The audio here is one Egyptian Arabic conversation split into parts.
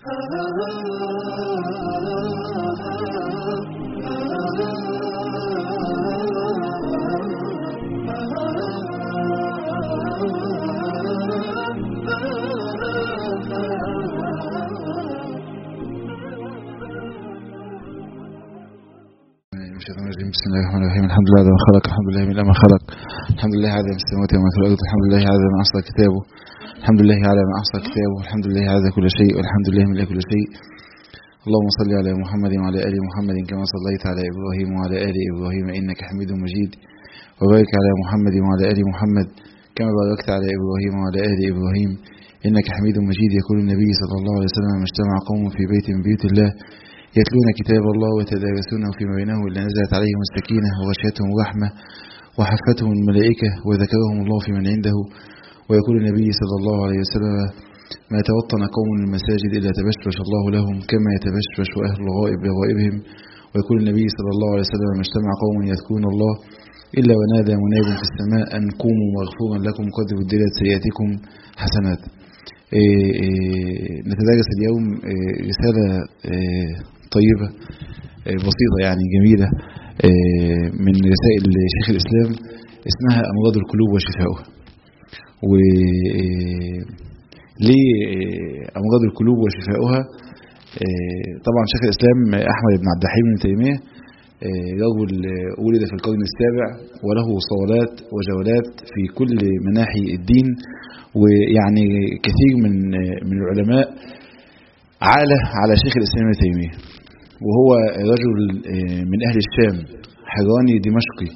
بسم الله الرحمن الرحيم الحمد لله عز خلق الحمد لله من ما خلق الحمد لله عز السماوات وما في الارض الحمد لله عز ما احصى كتابه الحمد لله على ما احصى كتابه الحمد لله عز كل شيء والحمد لله من كل شيء اللهم صل على محمد وعلى ال محمد كما صليت على ابراهيم وعلى ال ابراهيم انك حميد مجيد وبارك على محمد وعلى ال محمد كما باركت على ابراهيم وعلى ال ابراهيم انك حميد مجيد يقول النبي صلى الله عليه وسلم اجتمع قوم في بيت من بيوت الله يتلون كتاب الله ويتدارسونه فيما بينهم إلا نزلت عليهم السكينة وغشيتهم رحمة وحفتهم الملائكة وذكرهم الله في من عنده ويقول النبي صلى الله عليه وسلم ما توطن قوم المساجد إلا تبشبش الله لهم كما يتبشبش أهل الغائب لغائبهم ويقول النبي صلى الله عليه وسلم ما اجتمع قوم يذكرون الله إلا ونادى مناد في السماء أن قوموا مغفورا لكم قد بدلت سيئاتكم حسنات إيه إيه نتدرس اليوم إيه رسالة طيبة بسيطة يعني جميلة من رسائل شيخ الإسلام اسمها أمراض القلوب وشفاؤها وليه أمراض القلوب وشفاؤها طبعا شيخ الإسلام أحمد بن عبد الحليم بن تيمية رجل ولد في القرن السابع وله صولات وجولات في كل مناحي الدين ويعني كثير من من العلماء عالة على شيخ الإسلام ابن تيمية وهو رجل من أهل الشام حراني دمشقي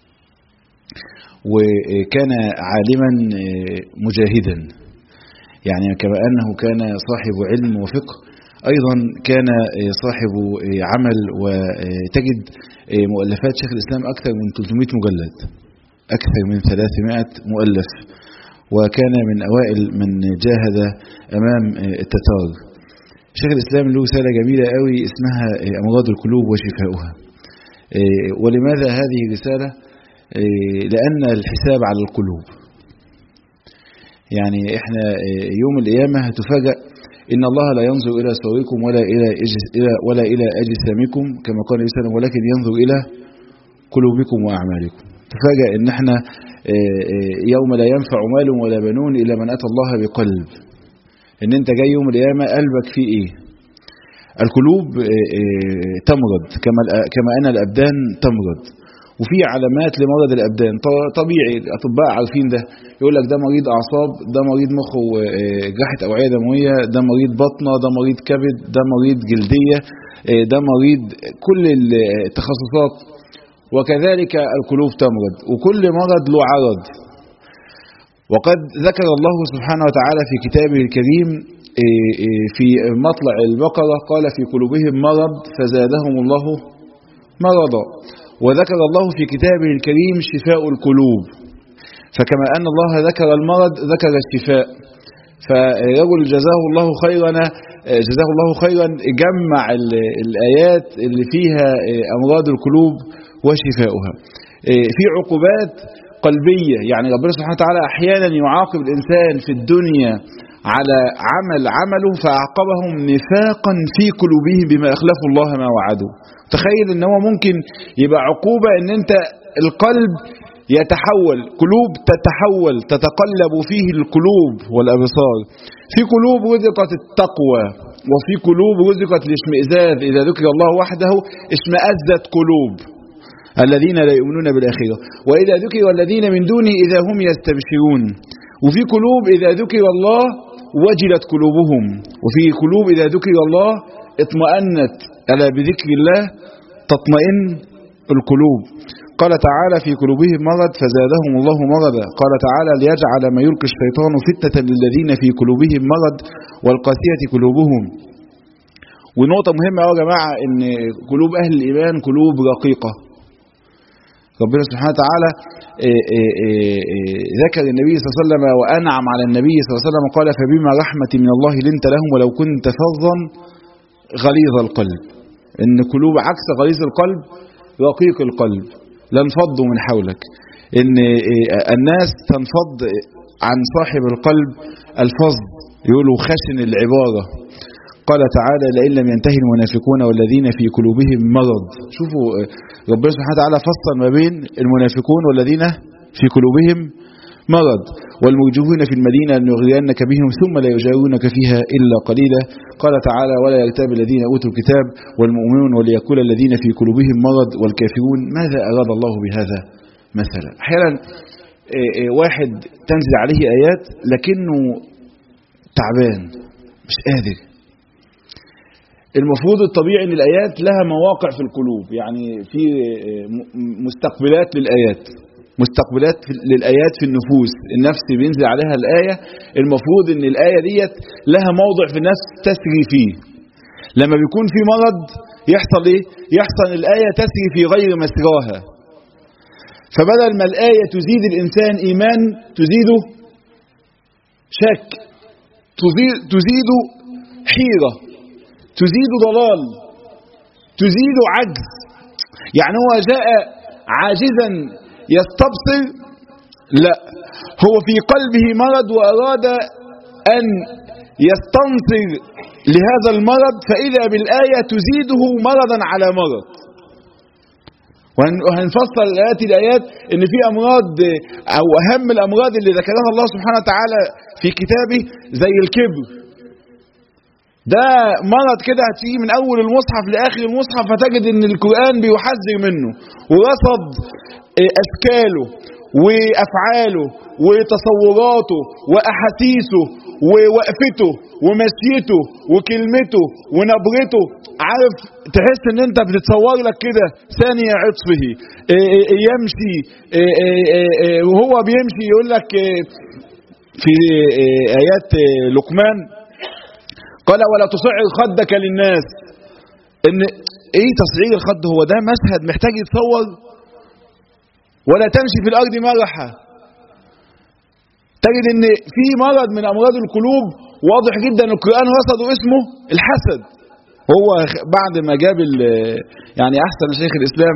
وكان عالما مجاهدا يعني كما أنه كان صاحب علم وفقه أيضا كان صاحب عمل وتجد مؤلفات شيخ الإسلام أكثر من 300 مجلد أكثر من 300 مؤلف وكان من أوائل من جاهد أمام التتار شيخ الإسلام له رسالة جميلة قوي اسمها أمراض القلوب وشفاؤها ولماذا هذه الرسالة لأن الحساب على القلوب يعني احنا يوم القيامة هتفاجأ إن الله لا ينظر إلى صوركم ولا إلى ولا إلى أجسامكم كما قال النبي صلى الله عليه وسلم ولكن ينظر إلى قلوبكم وأعمالكم تفاجأ إن احنا يوم لا ينفع مال ولا بنون إلا من أتى الله بقلب ان انت جاي يوم القيامه قلبك فيه ايه القلوب تمرض كما كما ان الابدان تمرض وفي علامات لمرض الابدان طبيعي الاطباء عارفين ده يقول لك ده مريض اعصاب ده مريض مخ وجراحه اوعيه دمويه ده مريض بطنه ده مريض كبد ده مريض جلديه ده مريض كل التخصصات وكذلك القلوب تمرض وكل مرض له عرض وقد ذكر الله سبحانه وتعالى في كتابه الكريم في مطلع البقرة قال في قلوبهم مرض فزادهم الله مرضا وذكر الله في كتابه الكريم شفاء القلوب فكما أن الله ذكر المرض ذكر الشفاء فرجل جزاه الله خيرا جزاه الله خيرا جمع الآيات اللي فيها أمراض القلوب وشفاؤها في عقوبات قلبية يعني ربنا سبحانه وتعالى أحيانا يعاقب الإنسان في الدنيا على عمل عمله فأعقبهم نفاقا في قلوبهم بما أخلفوا الله ما وعدوا تخيل ان هو ممكن يبقى عقوبة ان انت القلب يتحول قلوب تتحول تتقلب فيه القلوب والأبصار في قلوب رزقت التقوى وفي قلوب رزقت الاشمئزاز إذا ذكر الله وحده اشمأزت قلوب الذين لا يؤمنون بالآخرة وإذا ذكر الذين من دونه إذا هم يستبشرون وفي قلوب إذا ذكر الله وجلت قلوبهم وفي قلوب إذا ذكر الله اطمأنت ألا بذكر الله تطمئن القلوب قال تعالى في قلوبهم مرض فزادهم الله مرضا قال تعالى ليجعل ما يلقي الشيطان فتنة للذين في قلوبهم مرض والقاسية قلوبهم ونقطة مهمة يا جماعة ان قلوب اهل الايمان قلوب رقيقة ربنا سبحانه وتعالى ذكر النبي صلى الله عليه وسلم وانعم على النبي صلى الله عليه وسلم قال فبما رحمة من الله لنت لهم ولو كنت فظا غليظ القلب ان قلوب عكس غليظ القلب رقيق القلب لانفضوا من حولك ان الناس تنفض عن صاحب القلب الفظ يقولوا خشن العبارة قال تعالى لئن لم ينتهي المنافقون والذين في قلوبهم مرض شوفوا ربنا سبحانه وتعالى فصل ما بين المنافقون والذين في قلوبهم مرض والموجودون في المدينة أن يغرينك بهم ثم لا يجاورونك فيها إلا قليلا قال تعالى ولا يغتاب الذين أوتوا الكتاب والمؤمنون وليقول الذين في قلوبهم مرض والكافرون ماذا أراد الله بهذا مثلا أحيانا واحد تنزل عليه آيات لكنه تعبان مش قادر المفروض الطبيعي ان الايات لها مواقع في القلوب يعني في مستقبلات للايات مستقبلات للايات في النفوس النفس بينزل عليها الايه المفروض ان الايه ديت لها موضع في النفس تسري فيه لما بيكون في مرض يحصل ايه يحصل الايه تسري في غير مسراها فبدل ما الايه تزيد الانسان ايمان تزيده شك تزيد حيره تزيد ضلال تزيد عجز يعني هو جاء عاجزا يستبصر لا هو في قلبه مرض وأراد أن يستنصر لهذا المرض فإذا بالآية تزيده مرضا على مرض وهنفصل الآيات الآيات إن في أمراض أو أهم الأمراض اللي ذكرها الله سبحانه وتعالى في كتابه زي الكبر ده مرض كده هتيجي من اول المصحف لاخر المصحف فتجد ان القران بيحذر منه ورصد اشكاله وافعاله وتصوراته واحاسيسه ووقفته ومشيته وكلمته ونبرته عارف تحس ان انت بتتصور لك كده ثانية عطفه يمشي وهو بيمشي يقول لك في ايات لقمان قال ولا تصعر خدك للناس ان ايه تصعير الخد هو ده مشهد محتاج يتصور ولا تمشي في الارض مرحا تجد ان في مرض من امراض القلوب واضح جدا القران رصده اسمه الحسد هو بعد ما جاب يعني احسن شيخ الاسلام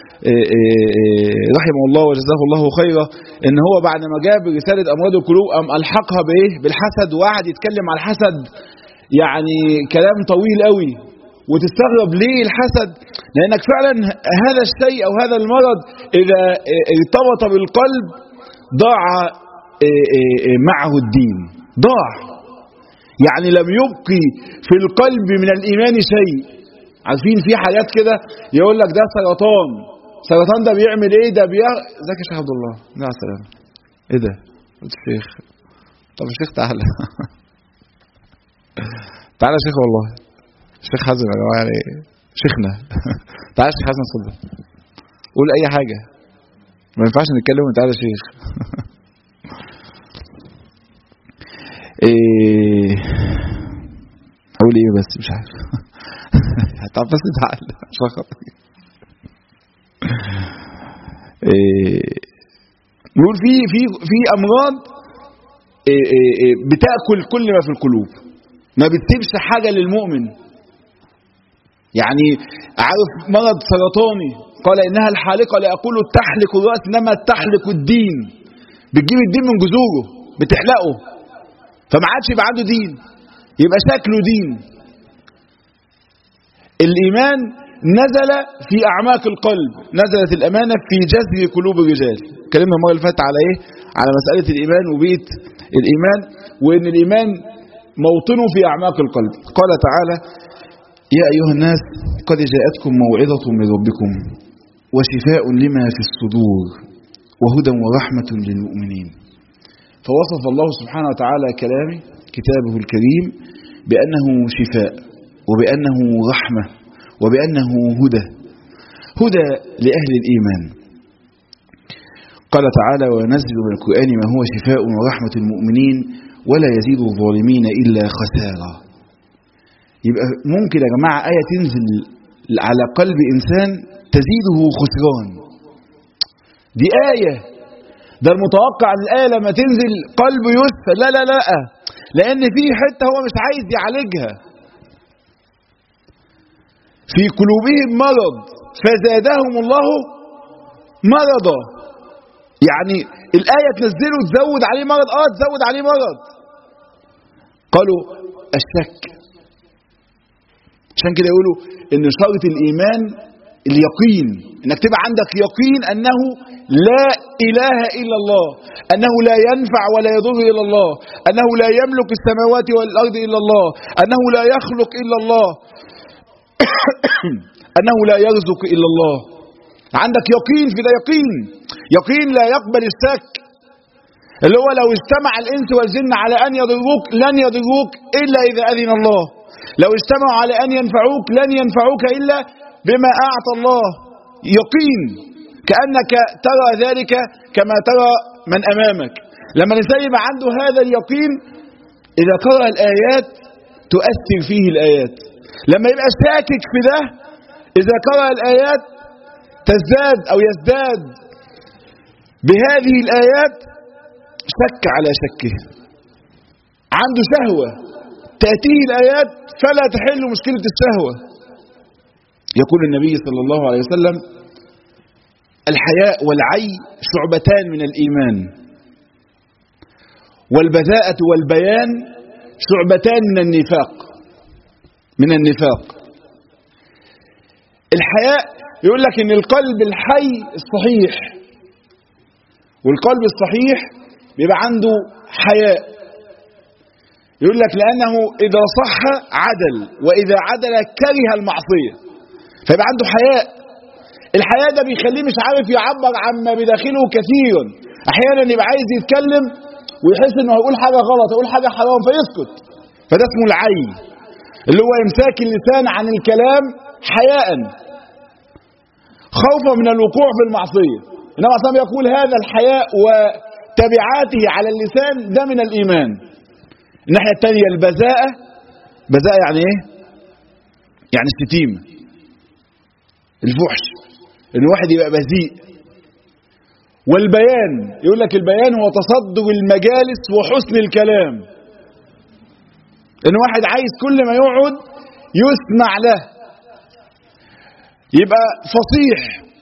رحمه الله وجزاه الله خيرا ان هو بعد ما جاب رساله امراض القلوب ام الحقها بايه بالحسد وقعد يتكلم على الحسد يعني كلام طويل قوي وتستغرب ليه الحسد لانك فعلا هذا الشيء او هذا المرض اذا ارتبط بالقلب ضاع معه الدين ضاع يعني لم يبقي في القلب من الايمان شيء عارفين في حاجات كده يقول لك ده سرطان سرطان ده بيعمل ايه ده بيع ازيك يا شيخ عبد الله مع السلامه ايه ده قلت الشيخ طب الشيخ تعالى تعالى يا شيخ والله الشيخ حازم يا جماعه يعني شيخنا تعالى يا شيخ حازم اتفضل قول اي حاجه ما ينفعش نتكلم وانت تعالى يا شيخ ايه اقول ايه بس مش عارف طب بس تعالى عشان خاطر إيه نقول في في في امراض إيه إيه بتاكل كل ما في القلوب ما بتسيبش حاجه للمؤمن يعني عارف مرض سرطاني قال انها الحالقه لا اقول تحلق الراس انما تحلق الدين بتجيب الدين من جذوره بتحلقه فما عادش يبقى عنده دين يبقى شكله دين الايمان نزل في اعماق القلب نزلت الامانه في جذر قلوب الرجال اتكلمنا المره اللي فاتت على ايه على مساله الايمان وبيئه الايمان وان الايمان موطنه في اعماق القلب قال تعالى يا ايها الناس قد جاءتكم موعظه من ربكم وشفاء لما في الصدور وهدى ورحمه للمؤمنين فوصف الله سبحانه وتعالى كلامه كتابه الكريم بانه شفاء وبانه رحمه وبأنه هدى هدى لأهل الإيمان قال تعالى ونزل من القرآن ما هو شفاء ورحمة المؤمنين ولا يزيد الظالمين إلا خسارة يبقى ممكن يا جماعة آية تنزل على قلب إنسان تزيده خسران دي آية ده المتوقع ان الآية لما تنزل قلبه يسفى لا لا لا لأن في حتة هو مش عايز يعالجها في قلوبهم مرض فزادهم الله مرضا يعني الآية تنزله تزود عليه مرض اه تزود عليه مرض قالوا الشك عشان كده يقولوا ان شرط الايمان اليقين انك تبقى عندك يقين انه لا اله الا الله انه لا ينفع ولا يضر الا الله انه لا يملك السماوات والارض الا الله انه لا يخلق الا الله انه لا يرزق الا الله عندك يقين في ده يقين يقين لا يقبل الشك اللي هو لو اجتمع الانس والجن على ان يضروك لن يضروك الا اذا اذن الله لو اجتمعوا على ان ينفعوك لن ينفعوك الا بما اعطى الله يقين كانك ترى ذلك كما ترى من امامك لما الانسان يبقى عنده هذا اليقين اذا قرأ الايات تؤثر فيه الايات لما يبقى شاكك في ده اذا قرأ الايات تزداد او يزداد بهذه الايات شك على شكه عنده شهوة تأتيه الآيات فلا تحل مشكلة الشهوة يقول النبي صلى الله عليه وسلم الحياء والعي شعبتان من الإيمان والبذاءة والبيان شعبتان من النفاق من النفاق الحياء يقول لك ان القلب الحي الصحيح والقلب الصحيح بيبقى عنده حياء يقول لك لأنه إذا صح عدل وإذا عدل كره المعصية فيبقى عنده حياء الحياء ده بيخليه مش عارف يعبر عما بداخله كثيرا أحيانا يبقى عايز يتكلم ويحس إنه هيقول حاجة غلط هيقول حاجة حرام فيسكت فده اسمه العي اللي هو إمساك اللسان عن الكلام حياء خوفا من الوقوع في المعصية إنما صلى يقول هذا الحياء وتبعاته على اللسان ده من الإيمان الناحية الثانية البذاءة بذاءة يعني ايه يعني الشتيمة الفحش ان واحد يبقى بذيء والبيان يقول لك البيان هو تصدر المجالس وحسن الكلام ان واحد عايز كل ما يقعد يسمع له يبقى فصيح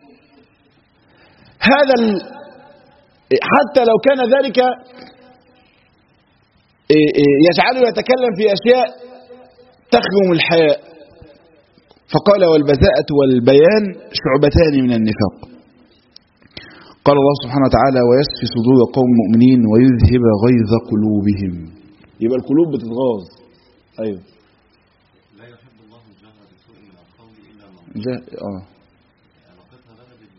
هذا ال... حتى لو كان ذلك يجعله يتكلم في أشياء تخرم الحياء فقال والبذاءة والبيان شعبتان من النفاق قال الله سبحانه وتعالى ويسفي صدور قوم مؤمنين ويذهب غيظ قلوبهم يبقى القلوب بتتغاظ ايوه لا يحب الله الجهر بسوء من القول الا من ده اه علاقتها بقى بال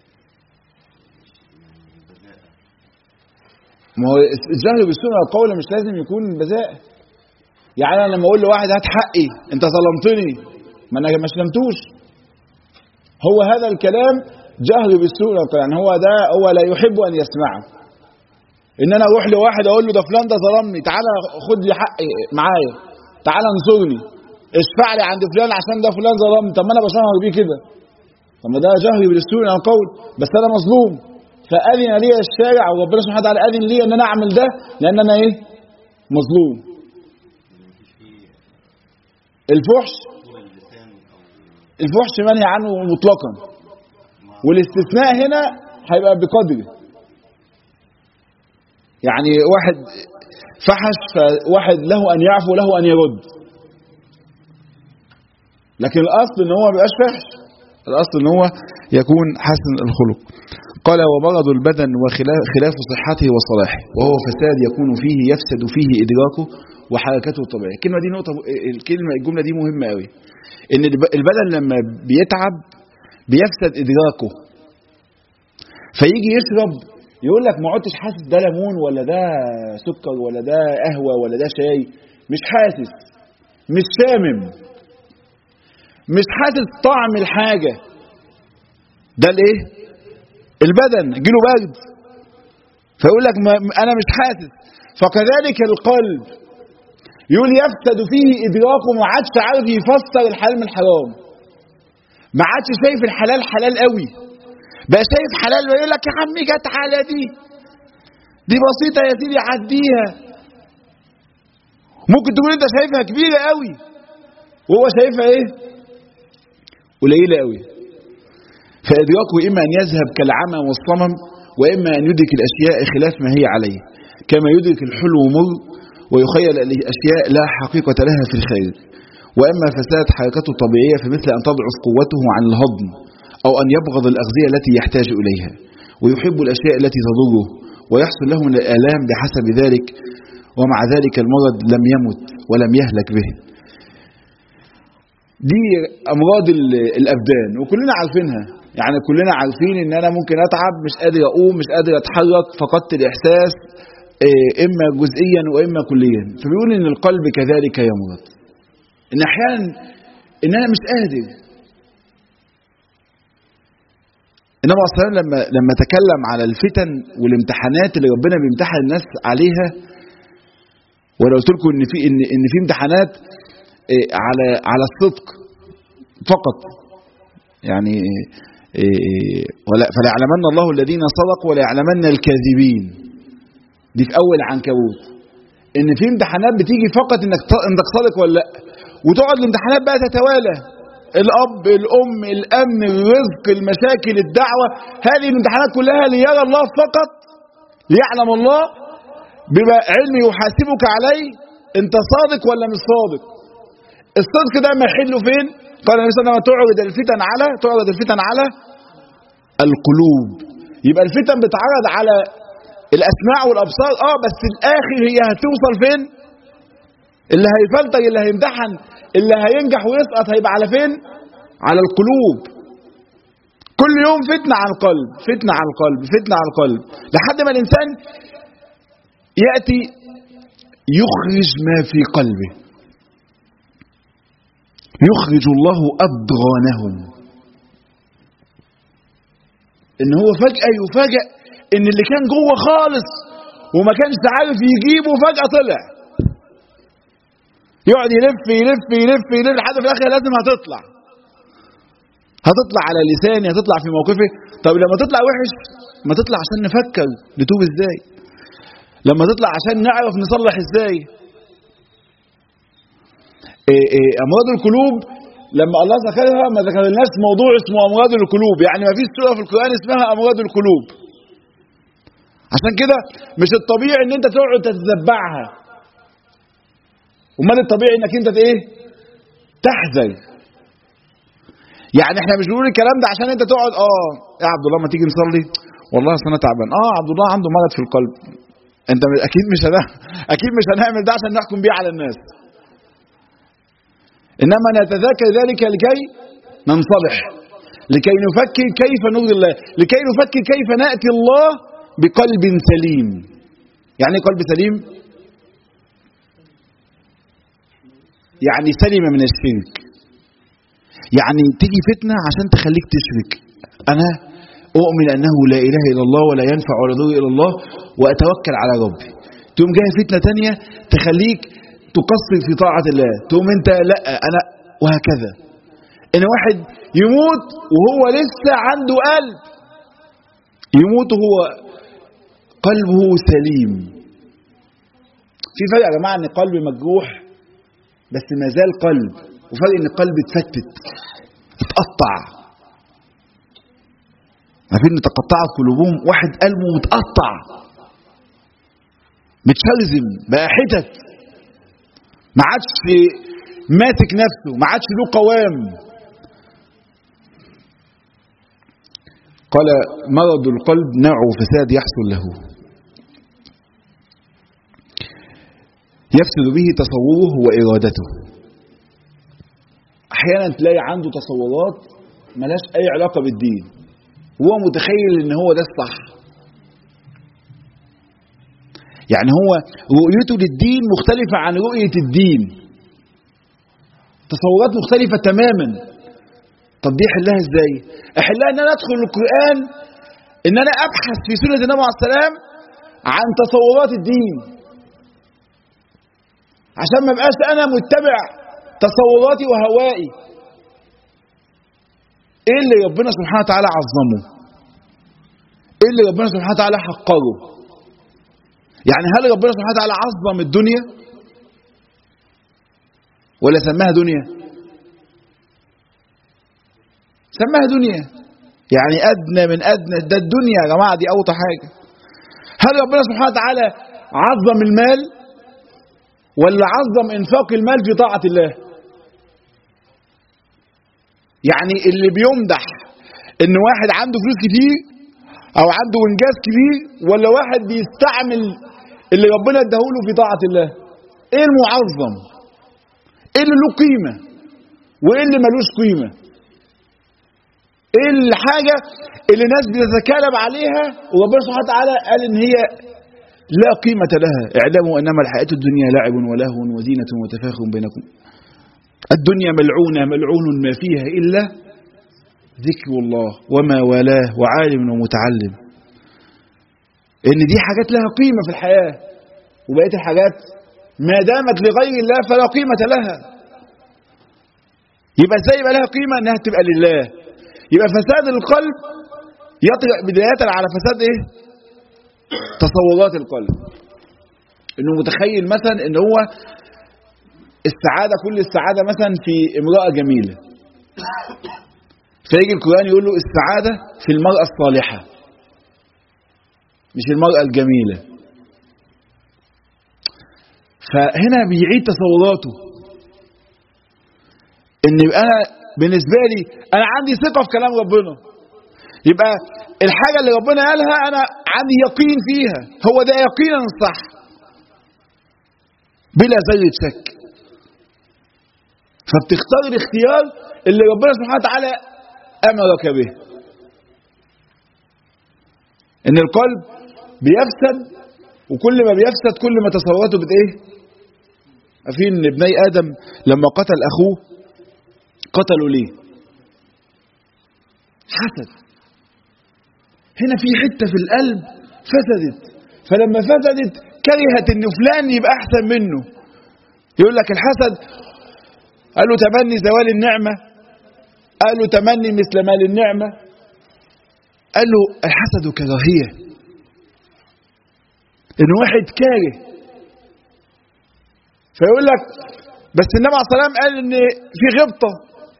بالبذاءة ما هو الجهل بالسوء من القول مش لازم يكون بذاء يعني انا لما اقول لواحد هات حقي انت ظلمتني ما انا ما شلمتوش هو هذا الكلام جهل بالسوء من القول يعني هو ده هو لا يحب ان يسمعه ان انا اروح لواحد اقول له ده فلان ده ظلمني تعالى خد لي حقي معايا تعالى انصرني اشفع لي عند فلان عشان ده فلان ظلمني طب ما انا بشهر بيه كده طب ما ده جهل بالسوء من القول بس انا مظلوم فأذن لي الشارع وربنا سبحانه وتعالى أذن لي أن أنا أعمل ده لأن أنا إيه؟ مظلوم. مفيش فيه الفحش طول اللسان او الفحش منهي عنه مطلقا والاستثناء هنا هيبقى بقدره. يعني واحد فحش فواحد له أن يعفو له أن يرد. لكن الأصل إن هو ما يبقاش فحش. الأصل إن هو يكون حسن الخلق. قال وبغض البدن وخلاف صحته وصلاحه وهو فساد يكون فيه يفسد فيه إدراكه وحركته الطبيعية الكلمة دي نقطة الكلمة الجملة دي مهمة قوي إن الب- البدن لما بيتعب بيفسد إدراكه فيجي يشرب يقول لك ما عدتش حاسس ده ليمون ولا ده سكر ولا ده قهوة ولا ده شاي مش حاسس مش شامم مش حاسس طعم الحاجة ده الايه البدن يجيله برد فيقول لك ما انا مش حاسس فكذلك القلب يقول يفسد فيه ادراكه ما عادش عارف يفسر الحلال من الحرام ما عادش شايف الحلال حلال قوي بقى شايف حلال ويقول لك يا عمي جت على دي دي بسيطه يا سيدي عديها ممكن تكون انت شايفها كبيره قوي وهو شايفها ايه قليله قوي فإدراكه إما أن يذهب كالعمى والصمم وإما أن يدرك الأشياء خلاف ما هي عليه كما يدرك الحلو مر ويخيل إليه أشياء لا حقيقة لها في الخارج وأما فساد حركته الطبيعية فمثل أن تضعف قوته عن الهضم أو أن يبغض الأغذية التي يحتاج إليها ويحب الأشياء التي تضره ويحصل له من الآلام بحسب ذلك ومع ذلك المرض لم يمت ولم يهلك به دي أمراض ال- الأبدان وكلنا عارفينها يعني كلنا عارفين ان انا ممكن اتعب مش قادر اقوم مش قادر اتحرك فقدت الاحساس إيه، اما جزئيا واما كليا فبيقول ان القلب كذلك يمرض ان احيانا ان انا مش قادر النبي صلى الله عليه وسلم لما لما تكلم على الفتن والامتحانات اللي ربنا بيمتحن الناس عليها وانا قلت لكم ان في ان ان في امتحانات إيه، على على الصدق فقط يعني إيه، ولا فليعلمن الله الذين صدقوا وليعلمن الكاذبين دي في اول عنكبوت ان في امتحانات بتيجي فقط انك ت- انك صادق ولا لا وتقعد الامتحانات بقى تتوالى الاب الام الامن الرزق المشاكل الدعوه هذه الامتحانات كلها ليرى الله فقط ليعلم الله بما علم يحاسبك عليه انت صادق ولا مش صادق الصدق ده ما يحله فين قال النبي صلى الله عليه وسلم تعرض الفتن على تعرض الفتن على القلوب يبقى الفتن بتعرض على الاسماع والابصار اه بس الاخر هي هتوصل فين اللي هيفلتر اللي هيمتحن اللي هينجح ويسقط هيبقى على فين على القلوب كل يوم فتنة على القلب فتنة على القلب فتنة على القلب لحد ما الإنسان يأتي يخرج ما في قلبه يخرج الله أضغانهم إن هو فجأة يفاجأ إن اللي كان جوه خالص وما كانش عارف يجيبه فجأة طلع يقعد يلف يلف يلف يلف لحد في الآخر لازم هتطلع هتطلع على لساني هتطلع في موقفي طب لما تطلع وحش ما تطلع عشان نفكر نتوب ازاي لما تطلع عشان نعرف نصلح ازاي إيه إيه امراض القلوب لما الله ذكرها ما ذكرناش موضوع اسمه امراض القلوب يعني ما فيش سوره في القران اسمها امراض القلوب عشان كده مش الطبيعي ان انت تقعد تتتبعها امال الطبيعي انك انت ايه تحذر يعني احنا مش بنقول الكلام ده عشان انت تقعد اه يا عبد الله ما تيجي نصلي والله اصل انا تعبان اه عبد الله عنده مرض في القلب انت اكيد مش هنا اكيد مش هنعمل ده عشان نحكم بيه على الناس انما نتذاكر ذلك لكي ننصلح لكي نفكر كيف نرضي الله لكي نفكر كيف ناتي الله بقلب سليم يعني ايه قلب سليم يعني سلم من الشرك يعني تيجي فتنة عشان تخليك تشرك أنا أؤمن أنه لا إله إلا الله ولا ينفع ولا يضر إلا الله وأتوكل على ربي تقوم جاي فتنة تانية تخليك تقصر في طاعة الله تقوم أنت لا أنا وهكذا إن واحد يموت وهو لسه عنده قلب يموت وهو قلبه سليم في فرق يا جماعة إن قلب مجروح بس ما زال قلب وفرق ان القلب اتفتت اتقطع عارفين ان تقطعت قلوبهم واحد قلبه متقطع متشرذم بقى حتت ما عادش ماسك نفسه ما عادش له قوام قال مرض القلب نوع فساد يحصل له يفسد به تصوره وإرادته احيانا تلاقي عنده تصورات ملاش اي علاقه بالدين هو متخيل ان هو ده الصح يعني هو رؤيته للدين مختلفه عن رؤيه الدين تصورات مختلفه تماما طب دي احلها ازاي احلها ان انا ادخل القران ان انا ابحث في سنه النبي عليه السلام عن تصورات الدين عشان ما بقاش انا متبع تصوراتي وهوائي ايه اللي ربنا سبحانه وتعالى عظمه ايه اللي ربنا سبحانه وتعالى حقره يعني هل ربنا سبحانه وتعالى عظم الدنيا ولا سماها دنيا سماها دنيا يعني ادنى من ادنى ده الدنيا يا جماعه دي اوطى حاجه هل ربنا سبحانه وتعالى عظم المال ولا عظم انفاق المال في طاعه الله يعني اللي بيمدح ان واحد عنده فلوس كتير او عنده انجاز كبير ولا واحد بيستعمل اللي ربنا اداهوله في طاعة الله ايه المعظم ايه اللي له قيمة وايه اللي ملوش قيمة ايه الحاجة اللي الناس بتتكالب عليها وربنا سبحانه وتعالى قال ان هي لا قيمة لها اعلموا انما الحياة الدنيا لعب ولهو وزينة وتفاخر بينكم الدنيا ملعونة ملعون ما فيها إلا ذكر الله وما والاه وعالم ومتعلم ان دي حاجات لها قيمة في الحياة وبقية الحاجات ما دامت لغير الله فلا قيمة لها يبقى ازاي يبقى لها قيمة انها تبقى لله يبقى فساد القلب يطرق بداية على فساد ايه تصورات القلب انه متخيل مثلا ان هو السعادة كل السعادة مثلا في امرأة جميلة فيجي القرآن يقول له السعادة في المرأة الصالحة مش المرأة الجميلة فهنا بيعيد تصوراته ان يبقى انا بالنسبة لي انا عندي ثقة في كلام ربنا يبقى الحاجة اللي ربنا قالها انا عندي يقين فيها هو ده يقينا الصح بلا ذرة شك فبتختار الاختيار اللي ربنا سبحانه وتعالى امرك به ان القلب بيفسد وكل ما بيفسد كل ما تصوراته بت ايه عارفين ان ابني ادم لما قتل اخوه قتلوا ليه حسد هنا في حته في القلب فسدت فلما فسدت كرهت ان فلان يبقى احسن منه يقول لك الحسد قال له تمني زوال النعمه قال له تمني مثل مال النعمه قال له الحسد كراهيه ان واحد كاره فيقول لك بس النبي عليه الصلاه والسلام قال ان في غبطه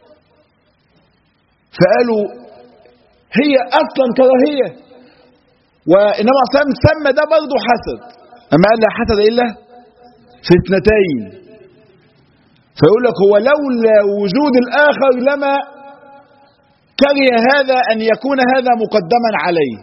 فقالوا هي اصلا كراهيه والنبي عليه الصلاه والسلام سمى ده برضه حسد اما قال لا حسد الا في اثنتين فيقول لك هو لولا وجود الاخر لما كره هذا ان يكون هذا مقدما عليه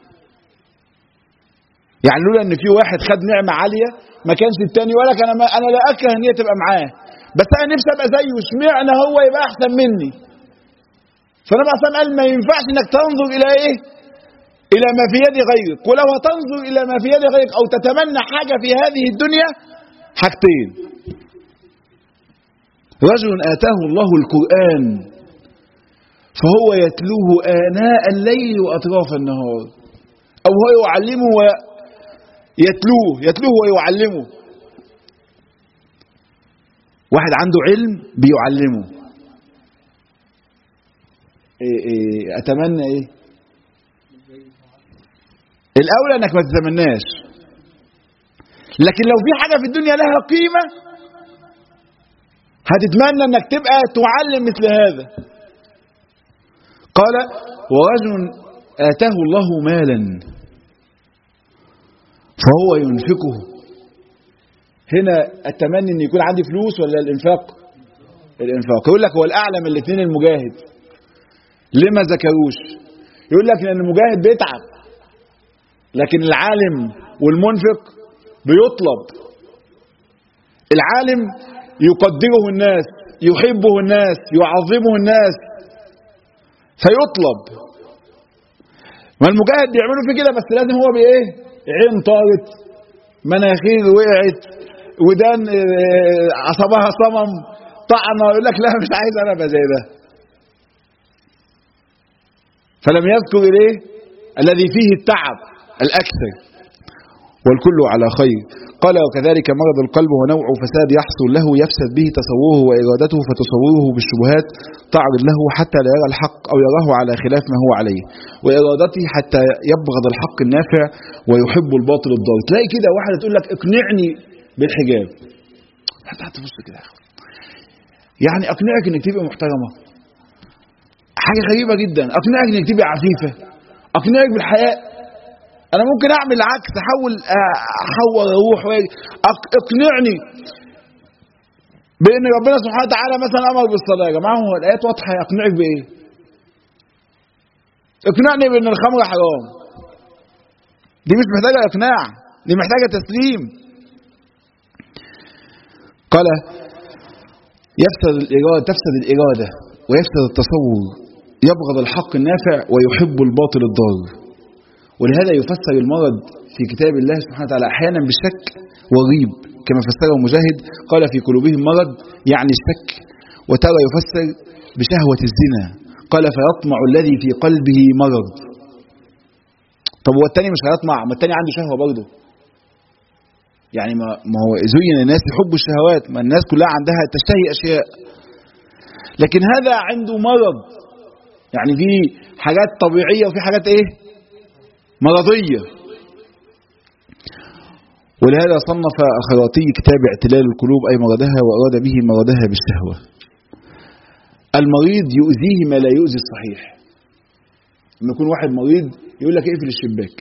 يعني لولا ان في واحد خد نعمه عاليه ما كانش التاني ولا كان انا انا لا اكره ان هي تبقى معاه بس انا نفسي ابقى زيه اشمعنى هو يبقى احسن مني فالنبي عليه قال ما ينفعش انك تنظر الى ايه الى ما في يد غيرك ولو هتنظر الى ما في يد غيرك او تتمنى حاجه في هذه الدنيا حاجتين رجل اتاه الله القران فهو يتلوه اناء الليل واطراف النهار او هو يعلمه يتلوه يتلوه ويعلمه واحد عنده علم بيعلمه إيه إيه اتمنى ايه الاولى انك ما تتمناش لكن لو في حاجه في الدنيا لها قيمه هتتمنى انك تبقى تعلم مثل هذا قال ورجل اتاه الله مالا فهو ينفقه هنا التمني ان يكون عندي فلوس ولا الانفاق الانفاق يقول لك هو الاعلى من الاثنين المجاهد ليه ما ذكروش يقول لك ان المجاهد بيتعب لكن العالم والمنفق بيطلب العالم يقدره الناس يحبه الناس يعظمه الناس فيطلب ما المجاهد بيعملوا فيه كده بس لازم هو بايه عين طارت مناخير وقعت ودان عصبها صمم طعنه يقول لك لا مش عايز انا ابقى زي ده فلم يذكر الايه الذي فيه التعب الاكثر والكل على خير قال وكذلك مرض القلب ونوع فساد يحصل له يفسد به تصوره وإرادته فتصوره بالشبهات تعرض له حتى لا يرى الحق أو يراه على خلاف ما هو عليه وإرادته حتى يبغض الحق النافع ويحب الباطل الضار تلاقي كده واحدة تقول لك اقنعني بالحجاب انت هتبص كده يا اخي يعني اقنعك انك تبقى محترمه حاجه غريبه جدا اقنعك انك تبقى عفيفه اقنعك بالحياء انا ممكن اعمل العكس احاول احور اروح اقنعني بان ربنا سبحانه وتعالى مثلا امر بالصلاه يا جماعه هو الايات واضحه يقنعك بايه اقنعني بان الخمر حرام دي مش محتاجه اقناع دي محتاجه تسليم قال يفسد الإرادة تفسد الإرادة ويفسد التصور يبغض الحق النافع ويحب الباطل الضار ولهذا يفسر المرض في كتاب الله سبحانه وتعالى أحيانا بالشك والريب كما فسره مجاهد قال في قلوبهم مرض يعني الشك وترى يفسر بشهوة الزنا قال فيطمع الذي في قلبه مرض طب هو التاني مش هيطمع ما التاني عنده شهوة برضه يعني ما ما هو زين الناس يحبوا الشهوات ما الناس كلها عندها تشتهي اشياء لكن هذا عنده مرض يعني في حاجات طبيعيه وفي حاجات ايه مرضيه ولهذا صنف الخراطي كتاب اعتلال القلوب اي مرضها واراد به مرضها بالشهوه المريض يؤذيه ما لا يؤذي الصحيح لما يكون واحد مريض يقول لك اقفل الشباك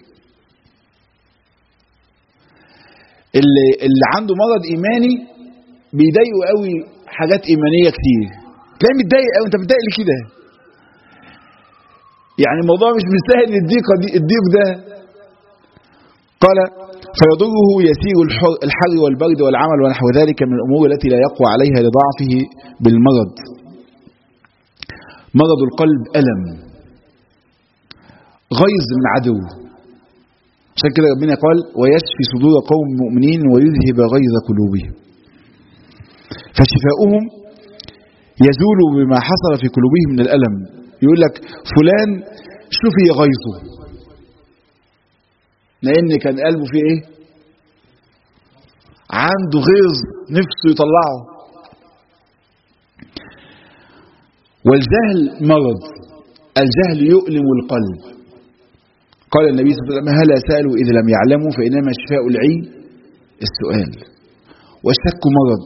اللي, اللي عنده مرض ايماني بيضايقه قوي حاجات ايمانيه كتير تلاقيه متضايق قوي انت متضايق ليه كده يعني الموضوع مش مستاهل الضيقه دي الضيق ده قال فيضره يسير الحر, الحر والبرد والعمل ونحو ذلك من الامور التي لا يقوى عليها لضعفه بالمرض مرض القلب الم غيظ من عدو عشان كده ربنا قال ويشفي صدور قوم مؤمنين ويذهب غيظ قلوبهم فشفاؤهم يزول بما حصل في قلوبهم من الألم يقول لك فلان شفي غيظه لأن كان قلبه فيه إيه عنده غيظ نفسه يطلعه والجهل مرض الجهل يؤلم القلب قال النبي صلى الله عليه وسلم هلا سألوا إذا لم يعلموا فإنما شفاء العي السؤال والشك مرض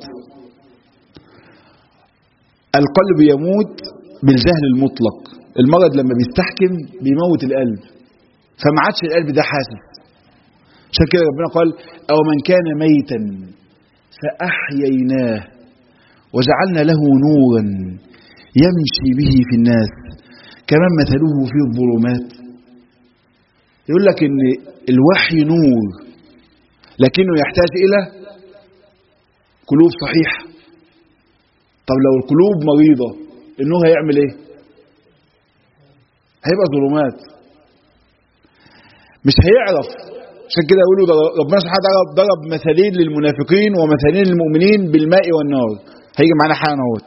القلب يموت بالجهل المطلق المرض لما بيستحكم بيموت القلب فما عادش القلب ده حاسس عشان كده ربنا قال أو من كان ميتا فأحييناه وجعلنا له نورا يمشي به في الناس كمن مثله في الظلمات يقول لك ان الوحي نور لكنه يحتاج الى قلوب صحيحه طب لو القلوب مريضه النور هيعمل ايه هيبقى ظلمات مش هيعرف عشان كده يقولوا ربنا سبحانه وتعالى ضرب مثلين للمنافقين ومثلين للمؤمنين بالماء والنار هيجي معانا حالا اهوت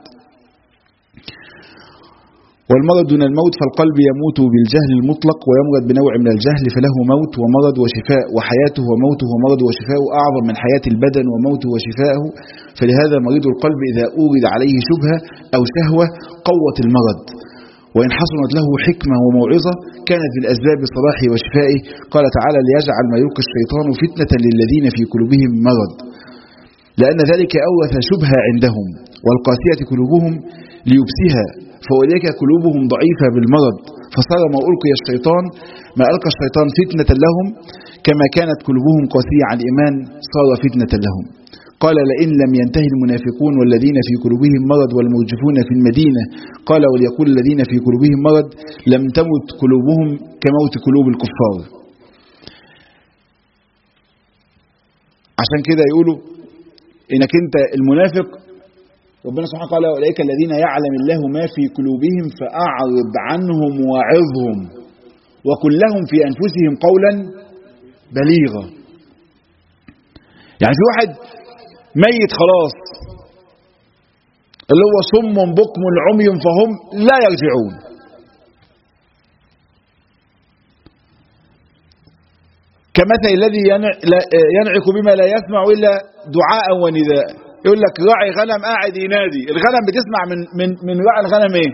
والمرض دون الموت فالقلب يموت بالجهل المطلق ويمرض بنوع من الجهل فله موت ومرض وشفاء وحياته وموته ومرض وشفاؤه أعظم من حياة البدن وموته وشفاءه فلهذا مريض القلب إذا أورد عليه شبهة أو شهوة قوت المرض وإن حصلت له حكمة وموعظة كانت من أسباب صلاحه وشفائه قال تعالى ليجعل ما يلقي الشيطان فتنة للذين في قلوبهم مرض لأن ذلك أورث شبهة عندهم والقاسية قلوبهم ليبسها فأولئك قلوبهم ضعيفة بالمرض فصار ما ألقي الشيطان ما ألقى الشيطان فتنة لهم كما كانت قلوبهم قاسية عن الإيمان صار فتنة لهم قال لئن لم ينتهي المنافقون والذين في قلوبهم مرض والمرجفون في المدينة قال وليقول الذين في قلوبهم مرض لم تمت قلوبهم كموت قلوب الكفار عشان كده يقولوا انك انت المنافق ربنا سبحانه وتعالى اولئك الذين يعلم الله ما في قلوبهم فاعرض عنهم واعظهم وقل لهم في انفسهم قولا بليغا يعني في واحد ميت خلاص اللي هو صم بكم عمي فهم لا يرجعون كمثل الذي ينعك بما لا يسمع الا دعاء ونداء يقول لك راعي غنم قاعد ينادي الغنم بتسمع من من من راعي الغنم ايه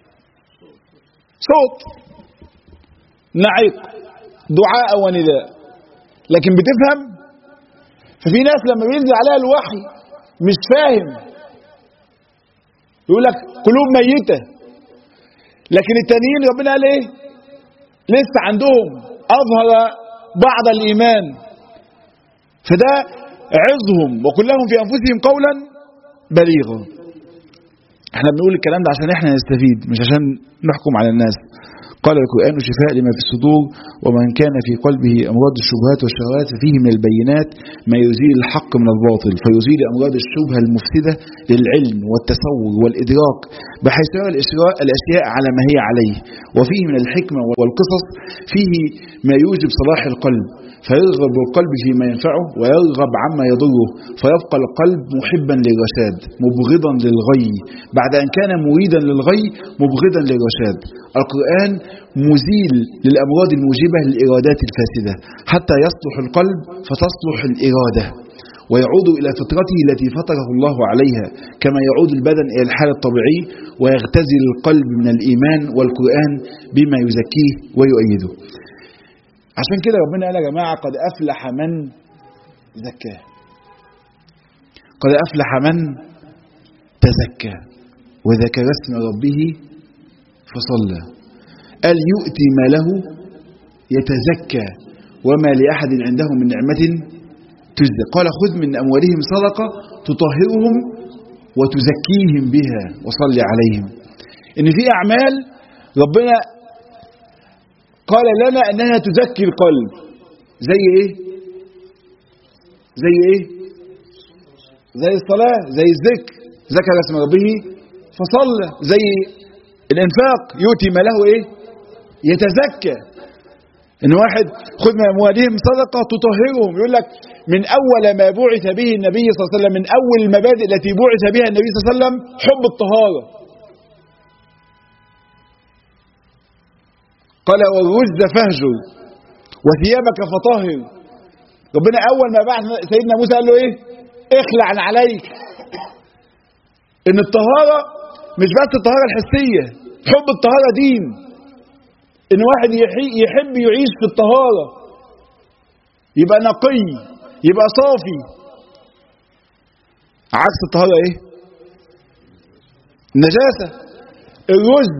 صوت نعيق دعاء ونداء لكن بتفهم ففي ناس لما بينزل عليها الوحي مش فاهم يقول لك قلوب ميتة لكن التانيين ربنا قال ايه لسه عندهم اظهر بعض الايمان فده عظهم وقل لهم في انفسهم قولا بليغا احنا بنقول الكلام ده عشان احنا نستفيد مش عشان نحكم على الناس قال القرآن شفاء لما في الصدور ومن كان في قلبه أمراض الشبهات والشهوات ففيه من البينات ما يزيل الحق من الباطل فيزيل أمراض الشبهة المفسدة للعلم والتصور والإدراك بحيث يرى الأشياء على ما هي عليه وفيه من الحكمة والقصص فيه ما يوجب صلاح القلب فيرغب القلب فيما ينفعه ويرغب عما يضره فيبقى القلب محبا للرشاد مبغضا للغي بعد أن كان مريدا للغي مبغضا للرشاد القرآن مزيل للأمراض الموجبة للإرادات الفاسدة حتى يصلح القلب فتصلح الإرادة ويعود إلى فطرته التي فطره الله عليها كما يعود البدن إلى الحال الطبيعي ويغتزل القلب من الإيمان والقرآن بما يزكيه ويؤيده عشان كده ربنا قال يا جماعة قد أفلح من زكاه قد أفلح من تزكى وذكر اسم ربه فصلى قال يؤتي ما له يتزكى وما لأحد عنده من نعمة تجزى قال خذ من أموالهم صدقة تطهرهم وتزكيهم بها وصل عليهم إن في أعمال ربنا قال لنا أنها تزكي القلب زي إيه زي إيه زي الصلاة زي الذكر ذكر اسم ربه فصلى زي الانفاق يؤتي ما له ايه يتزكى ان واحد خذ من اموالهم صدقه تطهرهم يقول لك من اول ما بعث به النبي صلى الله عليه وسلم من اول المبادئ التي بعث بها النبي صلى الله عليه وسلم حب الطهاره قال والرجز فاهجر وثيابك فطهر ربنا اول ما بعث سيدنا موسى قال له ايه اخلع عليك ان الطهاره مش بس الطهاره الحسيه حب الطهاره دين ان واحد يحب يعيش في الطهاره يبقى نقي يبقى صافي عكس الطهاره ايه النجاسه الرز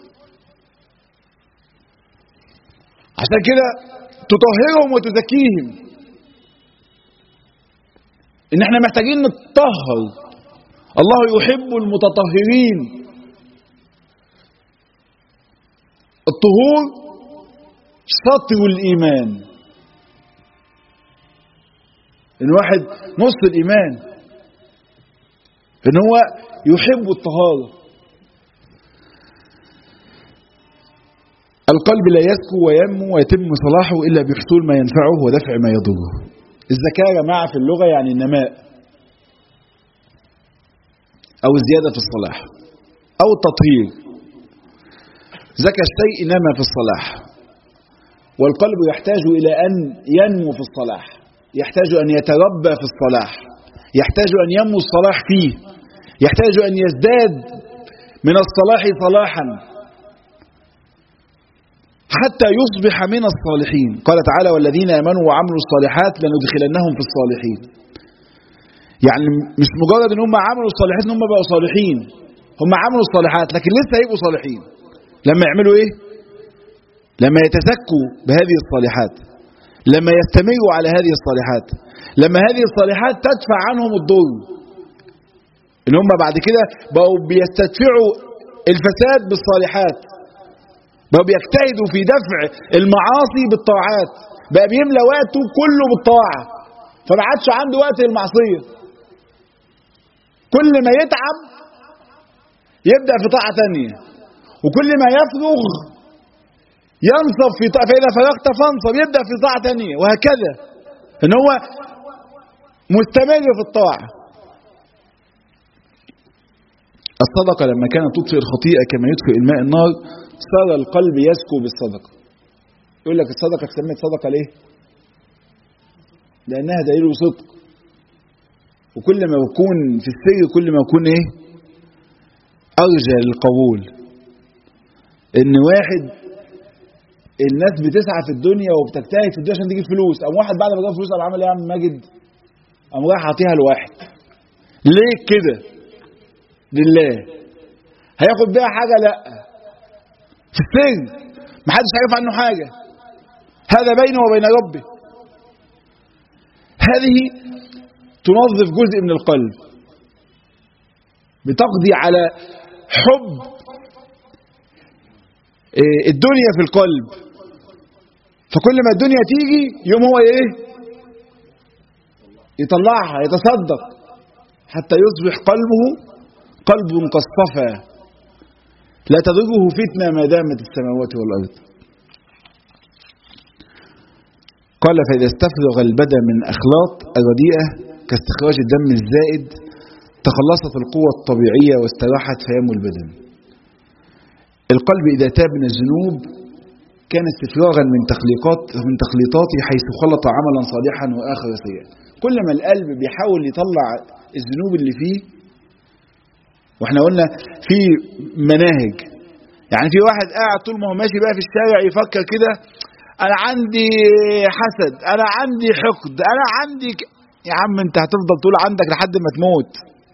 عشان كده تطهرهم وتزكيهم ان احنا محتاجين نتطهر الله يحب المتطهرين الطهور سطر الإيمان إن واحد نص الإيمان إن هو يحب الطهارة القلب لا يزكو وينمو ويتم صلاحه إلا بحصول ما ينفعه ودفع ما يضره الزكاة يا جماعة في اللغة يعني النماء أو الزيادة في الصلاح أو التطهير زكى الشيء نما في الصلاح والقلب يحتاج إلى أن ينمو في الصلاح يحتاج أن يتربى في الصلاح يحتاج أن ينمو الصلاح فيه يحتاج أن يزداد من الصلاح صلاحا حتى يصبح من الصالحين قال تعالى والذين آمنوا وعملوا الصالحات لندخلنهم في الصالحين يعني مش مجرد ان هم عملوا الصالحات ان هم بقوا صالحين هم عملوا الصالحات لكن لسه هيبقوا صالحين لما يعملوا ايه لما يتزكوا بهذه الصالحات لما يستمروا على هذه الصالحات لما هذه الصالحات تدفع عنهم الضر ان هم بعد كده بقوا بيستدفعوا الفساد بالصالحات بقوا بيجتهدوا في دفع المعاصي بالطاعات بقى بيملى وقته كله بالطاعه فما عادش عنده وقت للمعصيه كل ما يتعب يبدا في طاعه ثانيه وكل ما يفرغ ينصب في طاعة فإذا فرغت فانصب يبدأ في طاعة ثانية وهكذا إن هو مستمر في الطاعة الصدقة لما كانت تطفئ الخطيئة كما يطفئ الماء النار صار القلب يزكو بالصدقة يقول لك الصدقة سميت صدقة ليه لأنها دليل صدق وكل ما يكون في السر كل ما يكون ايه أرجى للقبول ان واحد الناس بتسعى في الدنيا وبتجتهد في الدنيا عشان تجيب فلوس قام واحد بعد ما جاب فلوس قام عمل ايه يا عم ماجد قام رايح عاطيها لواحد ليه كده لله هياخد بيها حاجه لا في السر محدش عارف عنه حاجه هذا بينه وبين ربه هذه تنظف جزء من القلب بتقضي على حب إيه، الدنيا في القلب فكل ما الدنيا تيجي يوم هو ايه يطلعها يتصدق حتى يصبح قلبه قلب كالصفا لا تضره فتنة ما دامت السماوات والأرض قال فإذا استفرغ البدن من أخلاط الرديئة كاستخراج الدم الزائد تخلصت القوة الطبيعية واستراحت فيم البدن القلب إذا تاب من الذنوب كان استفراغا من تخليقات من تخليطاته حيث خلط عملا صالحا وآخر سيئا كل ما القلب بيحاول يطلع الذنوب اللي فيه واحنا قلنا في مناهج يعني في واحد قاعد طول ما هو ماشي بقى في الشارع يفكر كده انا عندي حسد انا عندي حقد انا عندي ك... يا عم انت هتفضل تقول عندك لحد ما تموت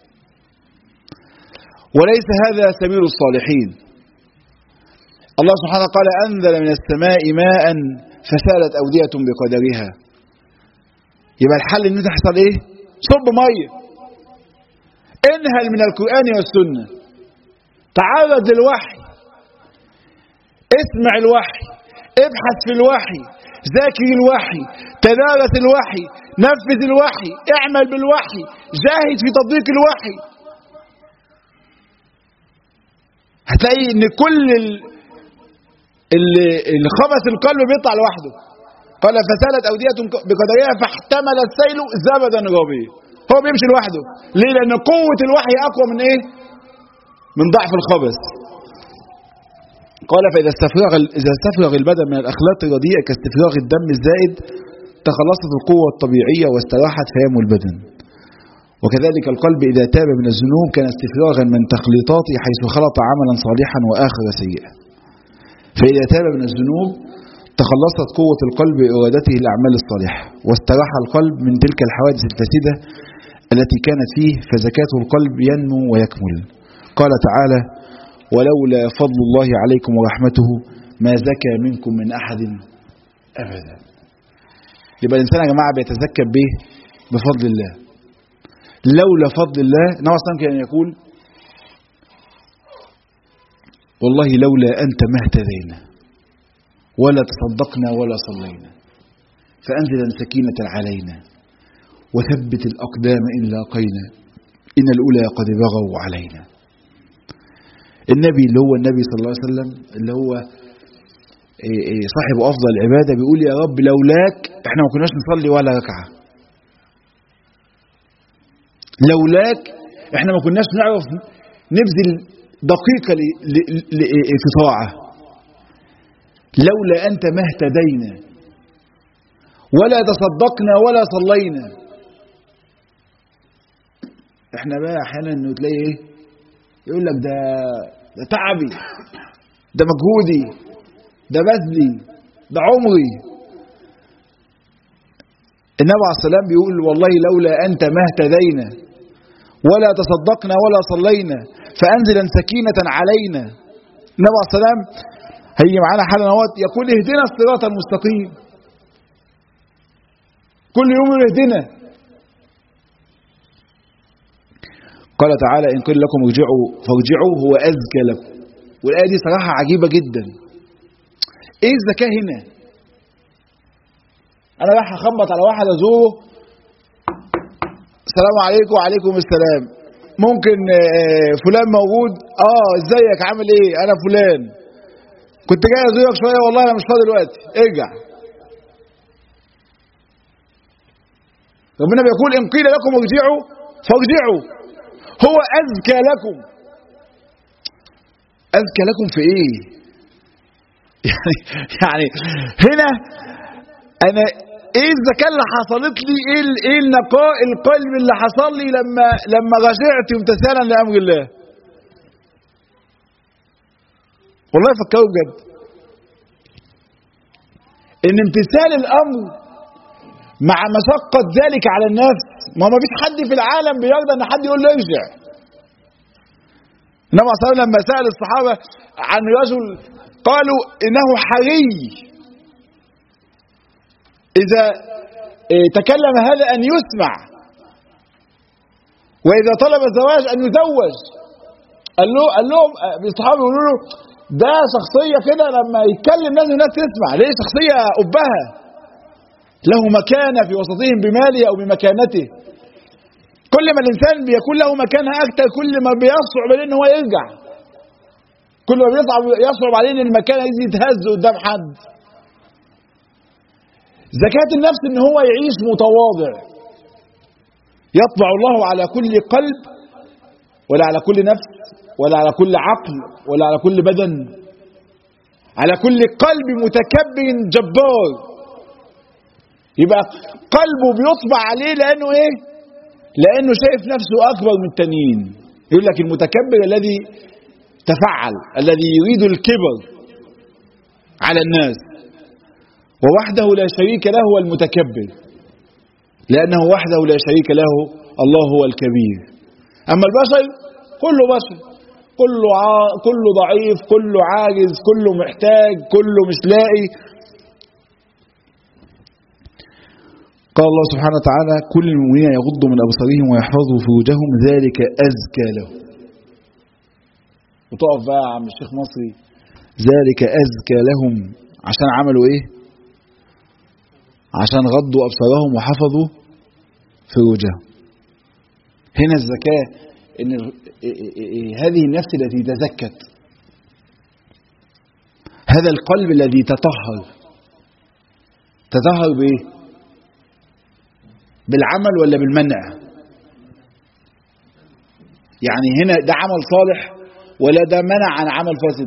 وليس هذا سبيل الصالحين الله سبحانه قال أنزل من السماء ماء فسالت أودية بقدرها يبقى الحل ان انت تحصل ايه صب ميه انهل من القرآن والسنة تعرض للوحي اسمع الوحي ابحث في الوحي ذاكر الوحي تدارس الوحي نفذ الوحي اعمل بالوحي جاهد في تطبيق الوحي هتلاقي ان كل اللي, اللي خبث القلب بيطلع لوحده قال فسالت أودية بقدرها فاحتمل السيل زبدا ربيا هو بيمشي لوحده ليه لأن قوة الوحي أقوى من إيه من ضعف الخبث قال فإذا استفرغ إذا استفرغ البدن من الأخلاق الرديئة كاستفراغ الدم الزائد تخلصت القوة الطبيعية واستراحت فيم البدن وكذلك القلب إذا تاب من الذنوب كان استفراغا من تخليطاته حيث خلط عملا صالحا وآخر سيئا فإذا تاب من الذنوب تخلصت قوة القلب بإرادته الأعمال الصالحة واستراح القلب من تلك الحوادث الفاسدة التي كانت فيه فزكاة القلب ينمو ويكمل قال تعالى ولولا فضل الله عليكم ورحمته ما زكى منكم من أحد أبدا يبقى الإنسان يا جماعة بيتزكى به بفضل الله لولا فضل الله نوع صلى كان يقول والله لولا أنت ما اهتدينا ولا تصدقنا ولا صلينا فأنزلا سكينة علينا وثبت الأقدام إن لاقينا إن الأولى قد بغوا علينا النبي اللي هو النبي صلى الله عليه وسلم اللي هو صاحب أفضل العبادة بيقول يا رب لولاك احنا ما كناش نصلي ولا ركعة لولاك احنا ما كناش نعرف نبذل دقيقة في طاعة لولا أنت ما اهتدينا ولا تصدقنا ولا صلينا احنا بقى احيانا انه تلاقي ايه يقول لك ده ده تعبي ده مجهودي ده بذلي ده عمري النبي عليه السلام بيقول والله لولا انت ما اهتدينا ولا تصدقنا ولا صلينا فانزلا سكينه علينا النبي عليه السلام هيجي معانا حالا اهوت يقول اهدنا الصراط المستقيم كل يوم اهدنا قال تعالى إن قيل لكم ارجعوا فارجعوا هو أزكى لكم والآية دي صراحة عجيبة جدا إيه الزكاة هنا أنا رايح أخبط على واحد أزوره السلام عليكم وعليكم السلام ممكن فلان موجود اه ازيك عامل ايه انا فلان كنت جاي ازورك شويه والله انا مش فاضي دلوقتي ارجع ربنا بيقول ان قيل لكم ارجعوا فارجعوا هو أزكى لكم أزكى لكم في إيه يعني, يعني هنا أنا إيه الزكاة اللي حصلت لي إيه, إيه النقاء القلب اللي حصل لي لما لما رجعت امتثالا لأمر الله والله فكروا بجد إن امتثال الأمر مع مشقة ذلك على النفس ما ما فيش حد في العالم بيرضى ان حد يقول له ارجع النبي صلى الله عليه وسلم لما سأل الصحابة عن رجل قالوا انه حري اذا تكلم هذا ان يسمع واذا طلب الزواج ان يزوج قال له قال لهم الصحابه يقولوا له ده شخصيه كده لما يتكلم لازم الناس تسمع ليه شخصيه قبها له مكانه في وسطهم بماله او بمكانته كل ما الانسان بيكون له مكانه اكتر كل ما بيصعب عليه ان هو يرجع كل ما بيصعب يصعب عليه ان المكانه دي تتهز قدام حد زكاة النفس ان هو يعيش متواضع يطبع الله على كل قلب ولا على كل نفس ولا على كل عقل ولا على كل بدن على كل قلب متكبر جبار يبقى قلبه بيطبع عليه لانه ايه لانه شايف نفسه اكبر من التانيين يقول لك المتكبر الذي تفعل الذي يريد الكبر على الناس ووحده لا شريك له هو المتكبر لأنه وحده لا شريك له الله هو الكبير أما البشر كله بشر كله ع... كله ضعيف كله عاجز كله محتاج كله مش لاقي قال الله سبحانه وتعالى كل المؤمنين يغضوا من أبصارهم ويحفظوا فروجهم ذلك أزكى لهم وتقف بقى يا عم الشيخ مصري ذلك أزكى لهم عشان عملوا إيه عشان غضوا أبصارهم وحفظوا فروجهم هنا الزكاة إن هذه النفس التي تزكت هذا القلب الذي تطهر تطهر بإيه بالعمل ولا بالمنع يعني هنا ده عمل صالح ولا ده منع عن عمل فاسد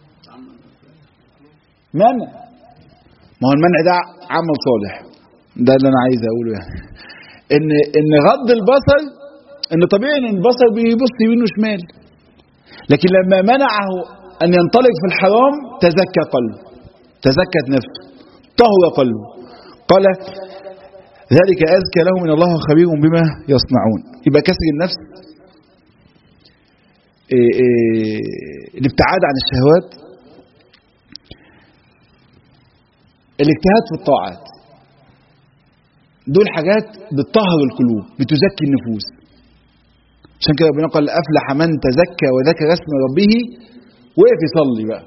منع ما هو المنع ده عمل صالح ده اللي انا عايز اقوله يعني ان ان غض البصر ان طبيعي ان البصر بيبص يمين وشمال لكن لما منعه ان ينطلق في الحرام تزكى قلبه تزكت نفسه طهر قلبه قال ذلك أزكى لهم من الله خبير بما يصنعون يبقى كسر النفس إيه إيه الابتعاد عن الشهوات الاجتهاد في الطاعات دول حاجات بتطهر القلوب بتزكي النفوس عشان كده ربنا قال أفلح من تزكى وذكر اسم ربه وقف يصلي بقى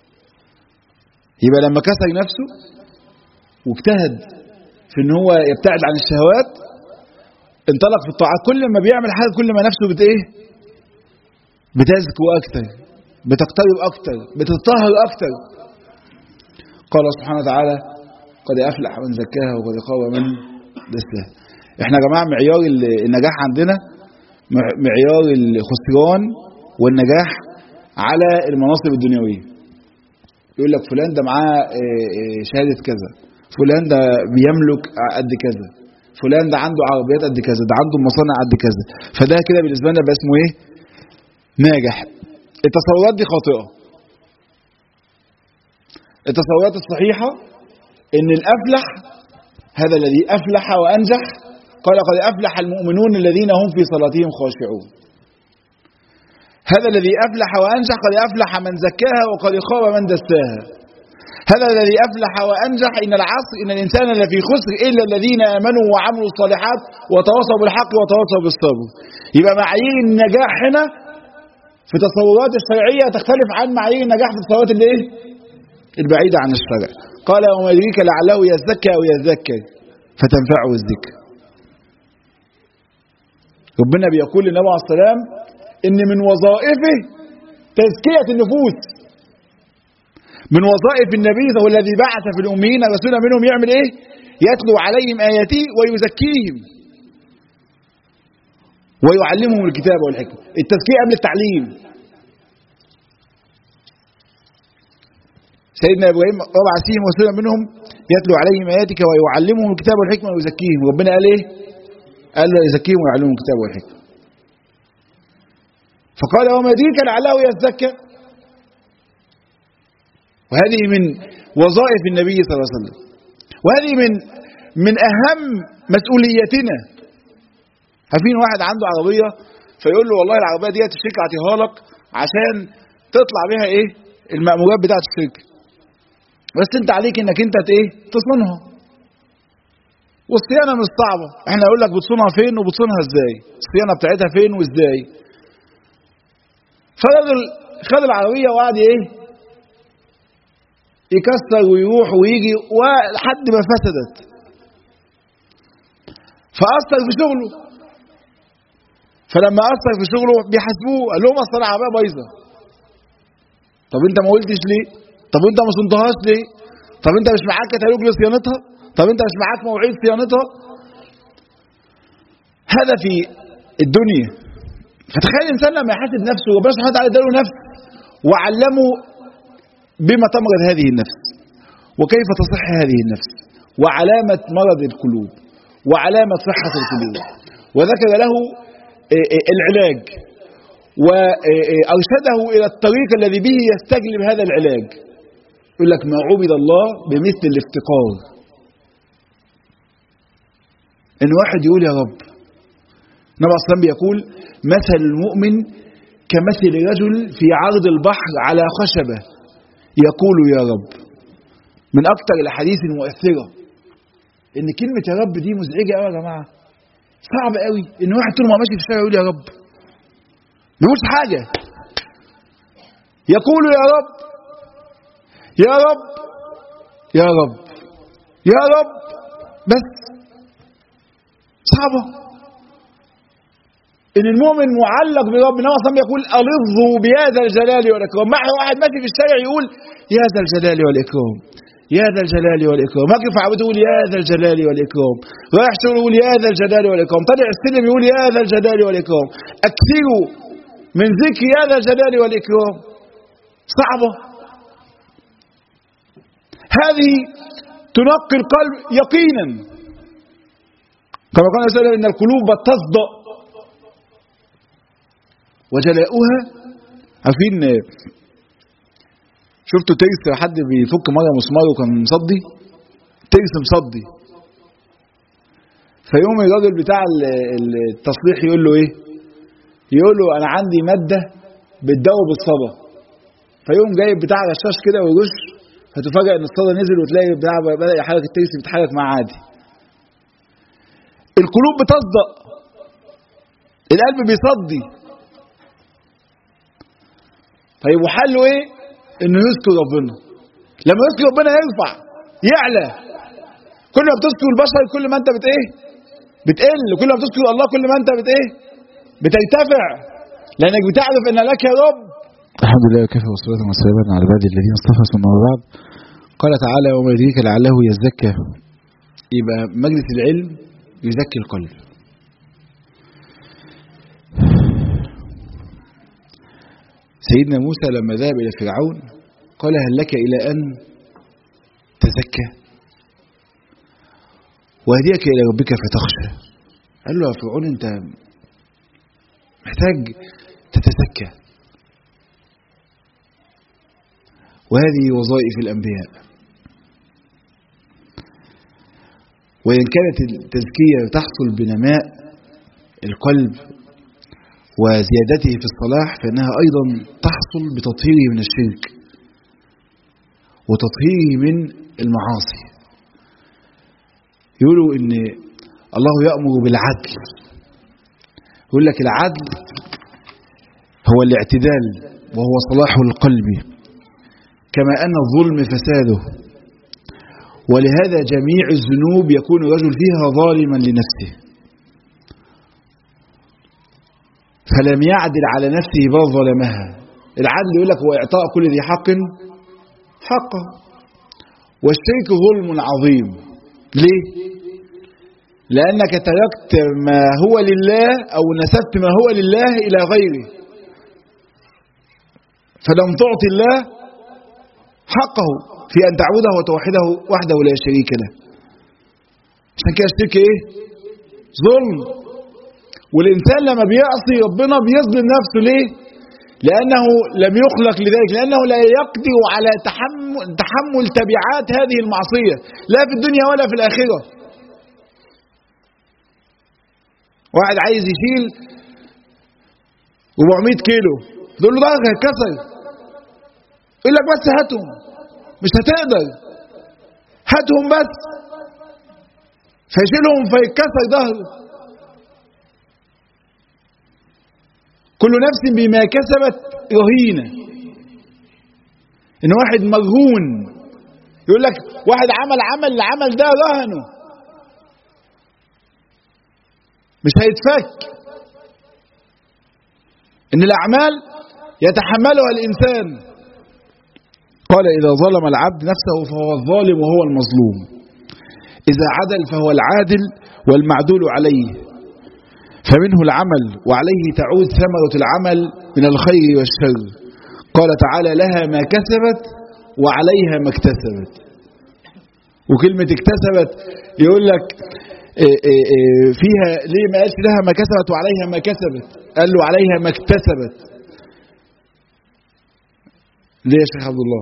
يبقى لما كسر نفسه واجتهد في ان هو يبتعد عن الشهوات انطلق في الطاعات كل ما بيعمل حاجه كل ما نفسه بت ايه بتزكو اكتر بتقترب اكتر بتطهر اكتر قال سبحانه وتعالى قد افلح من زكاها وقد خاب من دساها احنا يا جماعه معيار النجاح عندنا معيار الخسران والنجاح على المناصب الدنيويه يقول لك فلان ده معاه شهاده كذا فلان ده بيملك قد كذا فلان ده عنده عربيات قد كذا ده عنده مصانع قد كذا فده كده بالنسبه لنا بقى اسمه ايه ناجح التصورات دي خاطئه التصورات الصحيحه ان الافلح هذا الذي افلح وانجح قال قد افلح المؤمنون الذين هم في صلاتهم خاشعون هذا الذي افلح وانجح قد افلح من زكاها وقد خاب من دساها هذا الذي أفلح وأنجح إن العصر إن الإنسان لفي خسر إلا الذين آمنوا وعملوا الصالحات وتواصوا بالحق وتواصوا بالصبر يبقى معايير النجاح هنا في تصورات الشرعية تختلف عن معايير النجاح في التصورات اللي إيه؟ البعيدة عن الشرع قال وما يدريك لعله يزكى أو يذكر فتنفعه الذكر ربنا بيقول للنبي عليه السلام إن من وظائفه تزكية النفوس من وظائف النبي هو الذي بعث في الأميين رسولا منهم يعمل إيه يتلو عليهم آياته ويزكيهم ويعلمهم الكتاب والحكمة التزكية قبل التعليم سيدنا إبراهيم وبعث فيهم رسولا منهم يتلو عليهم آياتك ويعلمهم الكتاب والحكمة ويزكيهم ربنا قال إيه قال له يزكيهم ويعلمهم الكتاب والحكمة فقال وما يدريك لعله يزكى وهذه من وظائف النبي صلى الله عليه وسلم وهذه من من أهم مسؤوليتنا عارفين واحد عنده عربية فيقول له والله العربية ديت الشركة اعطيها لك عشان تطلع بيها ايه المأمورات بتاعت الشركة بس انت عليك انك انت ايه تصونها والصيانة مش صعبة احنا نقول لك بتصونها فين وبتصونها ازاي الصيانة بتاعتها فين وازاي فالراجل خد العربية وقعد ايه يكسر ويروح ويجي ولحد ما فسدت فأثر في شغله فلما أثر في شغله بيحاسبوه قال لهم أصل العربية بايظة طب أنت ما قلتش ليه؟ طب أنت ما صنتهاش ليه؟ طب أنت مش معاك كتالوج لصيانتها؟ طب أنت مش معاك مواعيد صيانتها؟ هذا في الدنيا فتخيل الإنسان لما يحاسب نفسه ربنا سبحانه وتعالى اداله نفس وعلمه بما تمرض هذه النفس وكيف تصح هذه النفس وعلامة مرض القلوب وعلامة صحة القلوب وذكر له العلاج وأرشده إلى الطريق الذي به يستجلب هذا العلاج يقول لك ما عبد الله بمثل الافتقار إن واحد يقول يا رب النبي صلى الله عليه وسلم بيقول مثل المؤمن كمثل رجل في عرض البحر على خشبة يقول يا رب من أكثر الأحاديث المؤثرة إن كلمة يا رب دي مزعجة قوي يا جماعة صعب قوي إن واحد طول ما ماشي في الشارع يقول يا رب ما بيقولش حاجة يقول يا رب يا رب يا رب يا رب بس صعبة ان المؤمن معلق برب انما صلى يقول الظوا بهذا الجلال والاكرام مع واحد ماشي في الشارع يقول يا ذا الجلال والاكرام يا ذا الجلال والاكرام واقف عبده يقول يا ذا الجلال والاكرام رايح شغل يقول يا ذا الجلال والاكرام طلع السلم يقول يا ذا الجلال والاكرام اكثروا من ذكر يا ذا الجلال والاكرام صعبه هذه تنقي القلب يقينا كما قال الله ان القلوب تصدأ وجلاؤها عارفين شفتوا تيس حد بيفك مره مسمار وكان مصدي تيس مصدي فيوم الراجل بتاع التصليح يقول له ايه يقول له انا عندي ماده بتدوب الصدى فيقوم جايب بتاع رشاش كده ويرش فتفاجئ ان الصدى نزل وتلاقي بتاع بدا يحرك التيس بيتحرك معاه عادي القلوب بتصدق القلب بيصدي طيب وحله ايه انه يذكر ربنا لما يذكر ربنا يرفع يعلى كل ما بتذكر البشر كل ما انت بت ايه بتقل كل ما بتذكر الله كل ما انت بت ايه بترتفع لانك بتعرف ان لك يا رب الحمد لله وكفى والصلاة والسلام على عباد الذين اصطفى ثم بعد قال تعالى وما يدريك لعله يزكى يبقى مجلس العلم يزكي القلب سيدنا موسى لما ذهب إلى فرعون قال هل لك إلى أن تزكى وهديك إلى ربك فتخشى قال له يا فرعون أنت محتاج تتزكى وهذه وظائف الأنبياء وإن كانت التزكية تحصل بنماء القلب وزيادته في الصلاح فإنها أيضا تحصل بتطهيره من الشرك وتطهيره من المعاصي يقولوا إن الله يأمر بالعدل يقول لك العدل هو الاعتدال وهو صلاح القلب كما أن الظلم فساده ولهذا جميع الذنوب يكون الرجل فيها ظالما لنفسه فلم يعدل على نفسه بل ظلمها العدل يقول لك هو إعطاء كل ذي حق حقه والشرك ظلم عظيم ليه؟ لأنك تركت ما هو لله أو نسبت ما هو لله إلى غيره فلم تعطي الله حقه في أن تعبده وتوحده وحده لا شريك له عشان كده الشرك إيه؟ ظلم والإنسان لما بيعصي ربنا بيظلم نفسه ليه؟ لأنه لم يخلق لذلك لأنه لا يقدر على تحمل, تحمل تبعات هذه المعصية لا في الدنيا ولا في الآخرة واحد عايز يشيل 400 كيلو تقول له ظهرك هيتكسر يقول لك بس هاتهم مش هتقدر هاتهم بس فيشيلهم فيتكسر ظهره كل نفس بما كسبت رهينة ان واحد مرهون يقول لك واحد عمل عمل العمل ده رهنه مش هيتفك ان الاعمال يتحملها الانسان قال اذا ظلم العبد نفسه فهو الظالم وهو المظلوم اذا عدل فهو العادل والمعدول عليه فمنه العمل وعليه تعود ثمرة العمل من الخير والشر قال تعالى لها ما كسبت وعليها ما اكتسبت وكلمة اكتسبت يقول لك إيه إيه إيه فيها ليه ما قالش لها ما كسبت وعليها ما كسبت قال له عليها ما اكتسبت ليه يا شيخ عبد الله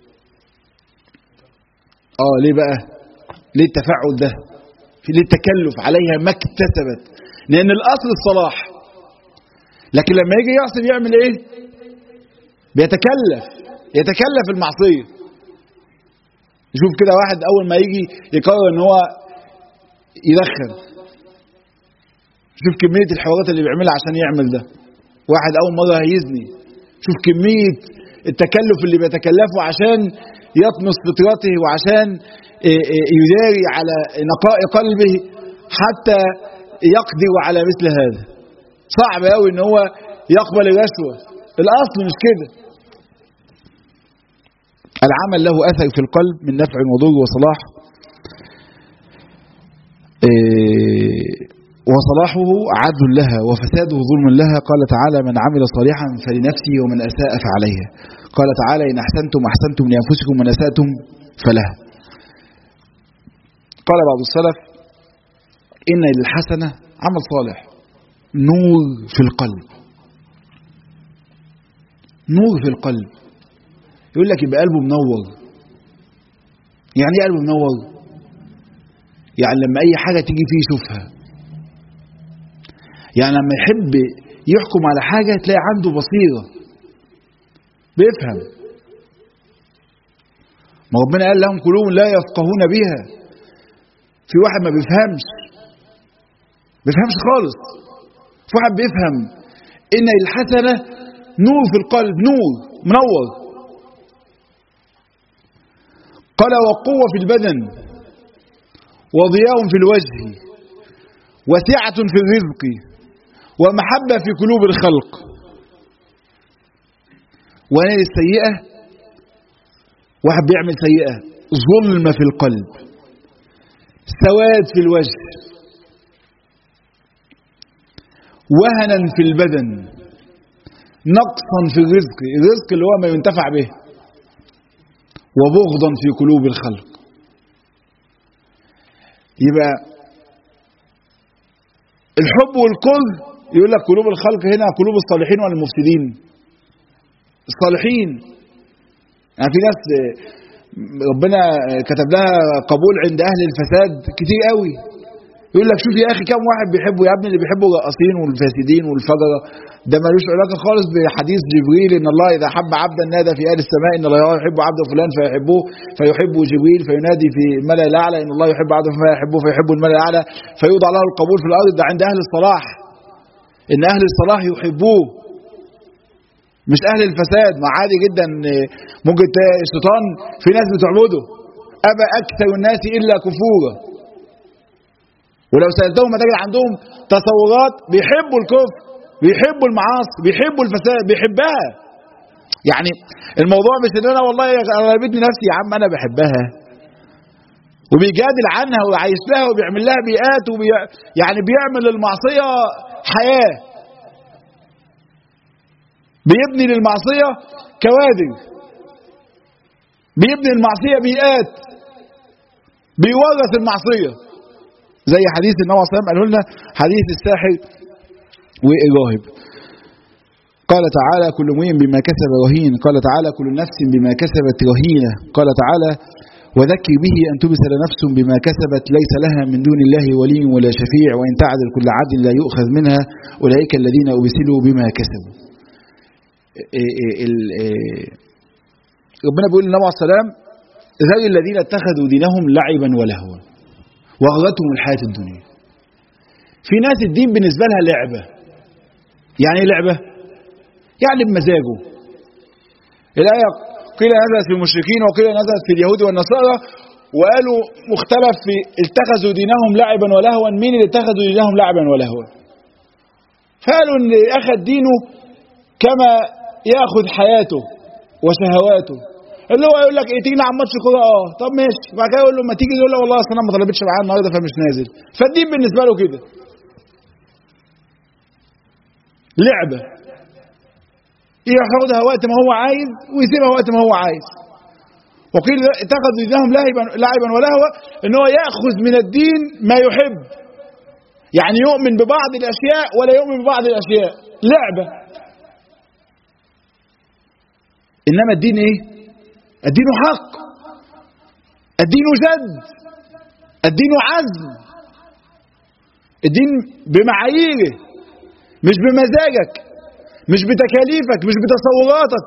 اه ليه بقى ليه التفاعل ده في ليه التكلف عليها ما اكتسبت لان الاصل الصلاح لكن لما يجي يعصي يعمل ايه بيتكلف يتكلف المعصيه شوف كده واحد اول ما يجي يقرر ان هو يدخن شوف كميه الحوارات اللي بيعملها عشان يعمل ده واحد اول مره هيزني شوف كميه التكلف اللي بيتكلفه عشان يطمس فطرته وعشان يداري على نقاء قلبه حتى يقدر على مثل هذا صعب قوي ان هو يقبل الرشوه الاصل مش كده العمل له اثر في القلب من نفع وضر وصلاح وصلاحه عدل لها وفساده ظلم لها قال تعالى من عمل صالحا فلنفسه ومن اساء فعليها قال تعالى ان احسنتم احسنتم لانفسكم ومن اساتم فلها قال بعض السلف إن للحسنة عمل صالح نور في القلب نور في القلب يقول لك يبقى قلبه منور يعني ايه قلبه منور يعني لما اي حاجة تيجي فيه يشوفها يعني لما يحب يحكم على حاجة تلاقي عنده بصيرة بيفهم ما ربنا قال لهم قلوب لا يفقهون بها في واحد ما بيفهمش بيفهمش خالص في واحد بيفهم ان الحسنة نور في القلب نور منور قال وقوة في البدن وضياء في الوجه وسعة في الرزق ومحبة في قلوب الخلق ونال السيئة واحد بيعمل سيئة ظلم في القلب سواد في الوجه وهنا في البدن نقصا في الرزق الرزق اللي هو ما ينتفع به وبغضا في قلوب الخلق يبقى الحب والكره يقول لك قلوب الخلق هنا قلوب الصالحين ولا المفسدين الصالحين يعني في ناس ربنا كتب لها قبول عند اهل الفساد كتير قوي يقول لك شوف يا اخي كم واحد بيحبوا يا ابني اللي بيحبوا الرقاصين والفاسدين والفجره ده ملوش علاقه خالص بحديث جبريل ان الله اذا حب عبدا نادى في اهل السماء ان الله يحب عبد فلان فيحبوه فيحبه جبريل فينادي في الملا الاعلى ان الله يحب عبدا فيحبه فيحب الملا الاعلى فيوضع له القبول في الارض ده عند اهل الصلاح ان اهل الصلاح يحبوه مش اهل الفساد ما عادي جدا ممكن الشيطان في ناس بتعبده ابى اكثر الناس الا كفورا ولو سالتهم هتجد عندهم تصورات بيحبوا الكفر بيحبوا المعاصي بيحبوا الفساد بيحبها يعني الموضوع مش ان انا والله غلبتني نفسي يا عم انا بحبها وبيجادل عنها وعايش لها وبيعمل لها بيئات وبي... يعني بيعمل المعصيه حياه بيبني للمعصية كوادر بيبني المعصية بيئات بيورث المعصية زي حديث النبي صلى الله عليه وسلم قاله لنا حديث الساحر والراهب قال تعالى كل امرئ بما كسب رهين قال تعالى كل نفس بما كسبت رهينة قال تعالى وذكر به أن تبسل نفس بما كسبت ليس لها من دون الله ولي ولا شفيع وإن تعدل كل عدل لا يؤخذ منها أولئك الذين أبسلوا بما كسبوا ربنا بيقول للنبي عليه السلام ذل الذين اتخذوا دينهم لعبا ولهوا وغرتهم الحياة الدنيا في ناس الدين بالنسبة لها لعبة يعني ايه لعبة يعني بمزاجه الآية قيل نزلت في المشركين وقيل نزلت في اليهود والنصارى وقالوا مختلف في اتخذوا دينهم لعبا ولهوا مين اللي اتخذوا دينهم لعبا ولهوا فقالوا ان اخذ دينه كما ياخذ حياته وشهواته اللي هو يقول لك ايه تيجي نلعب ماتش كوره اه طب ماشي بعد كده يقول له ما تيجي يقول له والله اصل انا ما طلبتش معايا النهارده فمش نازل فالدين بالنسبه له كده لعبه ياخدها وقت ما هو عايز ويسيبها وقت ما هو عايز وقيل اتخذ دينهم لعبا لعبا ولهوا ان هو ياخذ من الدين ما يحب يعني يؤمن ببعض الاشياء ولا يؤمن ببعض الاشياء لعبه انما الدين ايه الدين حق الدين جد الدين عزم الدين بمعاييره مش بمزاجك مش بتكاليفك مش بتصوراتك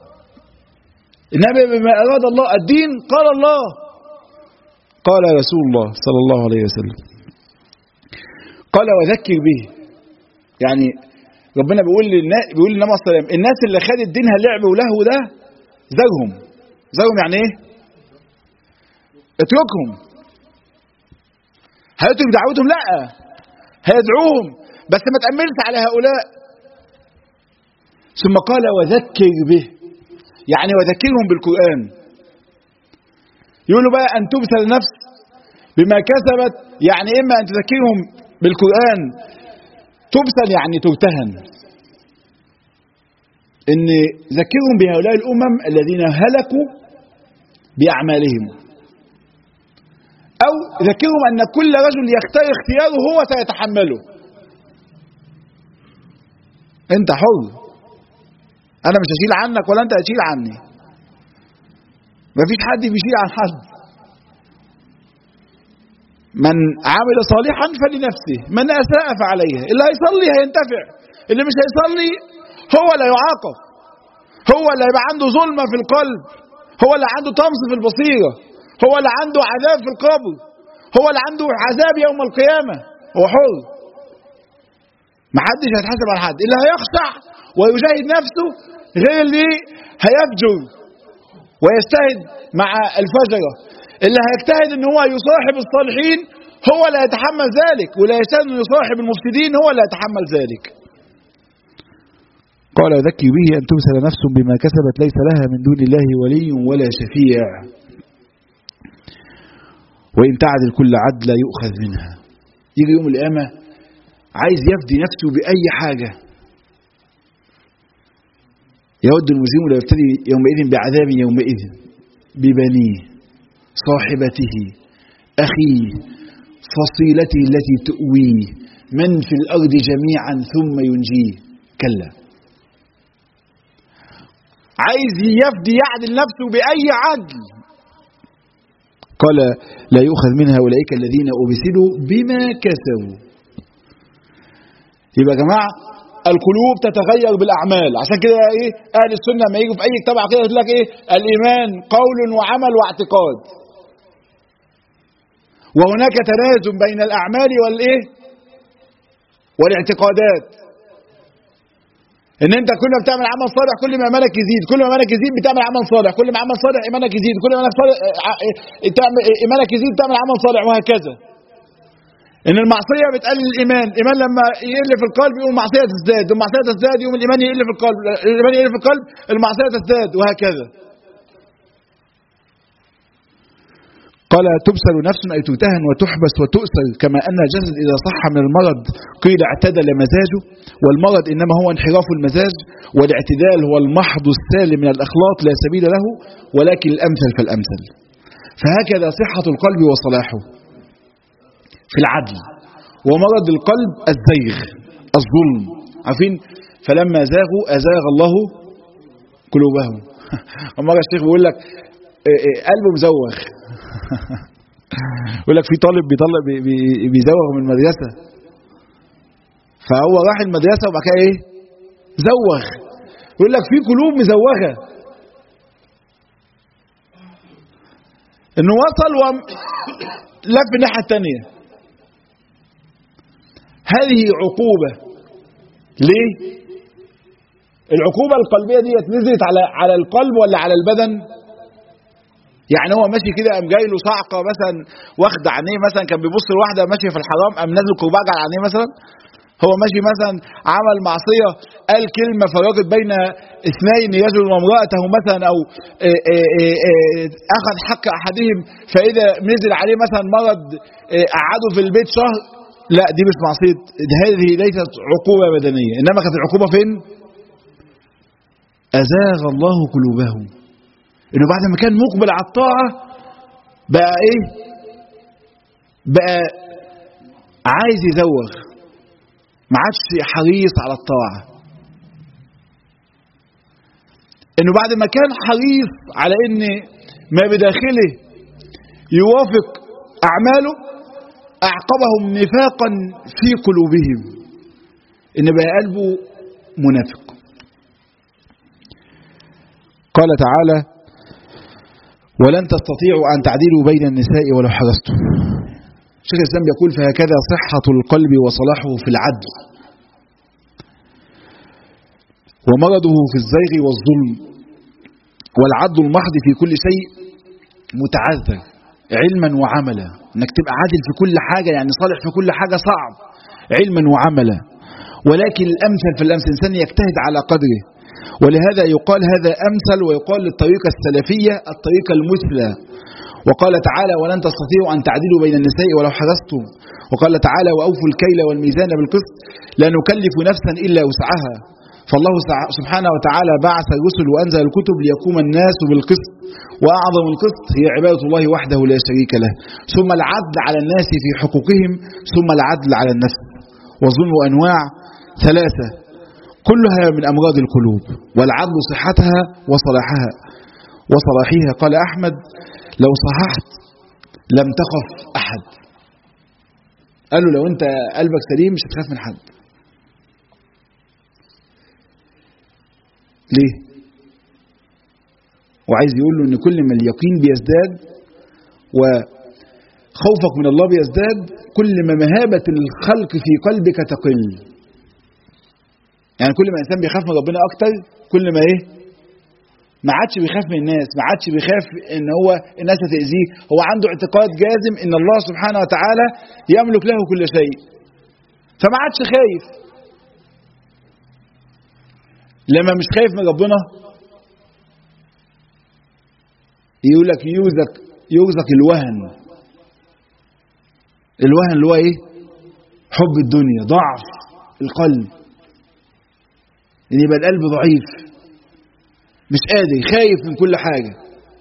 إنما بما أراد الله الدين قال الله قال رسول الله صلى الله عليه وسلم قال وذكر به يعني ربنا بيقول للناس بيقول للنبي صلى الله عليه وسلم الناس اللي خدت دينها لعب ولهو ده زرهم زرهم يعني ايه؟ اتركهم هيترك دعوتهم لا هيدعوهم بس ما تأملش على هؤلاء ثم قال وذكر به يعني وذكرهم بالقرآن يقولوا بقى أن تبسل نفس بما كسبت يعني إما أن تذكرهم بالقرآن تبسل يعني ترتهن إن ذكرهم بهؤلاء الأمم الذين هلكوا بأعمالهم أو ذكرهم أن كل رجل يختار اختياره هو سيتحمله أنت حر انا مش هشيل عنك ولا انت هتشيل عني مفيش حد بيشيل عن حد من عمل صالحا فلنفسه من اساء فعليها اللي هيصلي هينتفع اللي مش هيصلي هو اللي يعاقب هو اللي هيبقى عنده ظلمة في القلب هو اللي عنده طمس في البصيرة هو اللي عنده عذاب في القبر هو اللي عنده عذاب يوم القيامة هو حر محدش هيتحاسب على حد اللي هيخشع ويجاهد نفسه غير اللي هيفجر ويجتهد مع الفجرة اللي هيجتهد ان هو يصاحب الصالحين هو اللي يتحمل ذلك واللي يجتهد انه يصاحب المفسدين هو اللي يتحمل ذلك قال ذكي به أن تبسل نفس بما كسبت ليس لها من دون الله ولي ولا شفيع وإن تعدل كل عدل يؤخذ منها يجي يوم القيامة عايز يفدي نفسه بأي حاجة يود المسلم لا يبتدي يومئذ بعذاب يومئذ ببنيه صاحبته أخيه فصيلته التي تؤويه من في الأرض جميعا ثم ينجيه كلا عايز يفدي يعدل نفسه بأي عدل قال لا يؤخذ منها أولئك الذين أبسلوا بما كسبوا يبقى يا جماعة القلوب تتغير بالأعمال عشان كده إيه أهل السنة لما يجوا في أي كتاب عقيدة يقول لك إيه الإيمان قول وعمل واعتقاد وهناك تلازم بين الأعمال والإيه والاعتقادات ان انت كل ما بتعمل عمل صالح كل ما ايمانك يزيد كل ما ايمانك يزيد بتعمل عمل صالح كل ما عمل صالح ايمانك يزيد كل ما ايمانك صالح تعمل ايمانك يزيد تعمل عمل صالح وهكذا ان المعصيه بتقلل الايمان الايمان لما يقل في القلب يقوم المعصيه تزداد المعصيه تزداد يقوم الايمان يقل في القلب الايمان يقل في القلب المعصيه تزداد وهكذا قال تبسل نفس أي تتهن وتحبس وتؤسل كما أن الجسد إذا صح من المرض قيل اعتدل مزاجه والمرض إنما هو انحراف المزاج والاعتدال هو المحض السالم من الأخلاق لا سبيل له ولكن الأمثل فالأمثل فهكذا صحة القلب وصلاحه في العدل ومرض القلب الزيغ الظلم عارفين فلما زاغوا أزاغ الله قلوبهم ومرة الشيخ بيقول لك قلبه مزوغ يقول لك في طالب بيطلع بي بي بيزوغ من المدرسه فهو راح المدرسه وبعد كده ايه زوغ يقول لك في قلوب مزوغه انه وصل ولف الناحيه الثانيه هذه عقوبه ليه العقوبة القلبية ديت نزلت على على القلب ولا على البدن يعني هو ماشي كده قام جاي له صعقه مثلا واخد عينيه مثلا كان بيبص لواحده ماشيه في الحرام قام نازل كرباج على عينيه مثلا هو ماشي مثلا عمل معصيه قال كلمه فرقت بين اثنين رجل وامراته مثلا او آه، آه، آه، آه، اخذ حق احدهم فاذا نزل عليه مثلا مرض آه، قعده في البيت شهر لا دي مش معصيه هذه ليست عقوبه بدنيه انما كانت العقوبه فين؟ ازاغ الله قلوبهم انه بعد ما كان مقبل على الطاعه بقى ايه؟ بقى عايز يزوغ ما عادش حريص على الطاعة انه بعد ما كان حريص على ان ما بداخله يوافق اعماله اعقبهم نفاقا في قلوبهم ان بقى قلبه منافق قال تعالى ولن تستطيعوا ان تعدلوا بين النساء ولو حرصتم شيخ الإسلام يقول فهكذا صحة القلب وصلاحه في العدل ومرضه في الزيغ والظلم والعدل المحض في كل شيء متعذر علما وعملا انك تبقى عادل في كل حاجة يعني صالح في كل حاجة صعب علما وعملا ولكن الأمثل في الأمثل الإنسان يجتهد على قدره ولهذا يقال هذا أمثل ويقال للطريقة السلفية الطريقة المثلى وقال تعالى ولن تستطيعوا أن تعدلوا بين النساء ولو حرصتم وقال تعالى وأوفوا الكيل والميزان بالقسط لا نكلف نفسا إلا وسعها فالله سبحانه وتعالى بعث الرسل وأنزل الكتب ليقوم الناس بالقسط وأعظم القسط هي عبادة الله وحده لا شريك له ثم العدل على الناس في حقوقهم ثم العدل على النفس والظلم أنواع ثلاثة كلها من أمراض القلوب والعدل صحتها وصلاحها وصلاحها قال أحمد لو صححت لم تخف أحد قال له لو أنت قلبك سليم مش هتخاف من حد ليه وعايز يقول له ان كل ما اليقين بيزداد وخوفك من الله بيزداد كل ما مهابة الخلق في قلبك تقل يعني كل ما الانسان بيخاف من ربنا اكتر كل ما ايه ما عادش بيخاف من الناس ما عادش بيخاف ان هو الناس هتأذيه هو عنده اعتقاد جازم ان الله سبحانه وتعالى يملك له كل شيء فما عادش خايف لما مش خايف من ربنا يقول لك يوزك يوزك الوهن الوهن اللي هو ايه حب الدنيا ضعف القلب ان يبقى القلب ضعيف مش قادر خايف من كل حاجة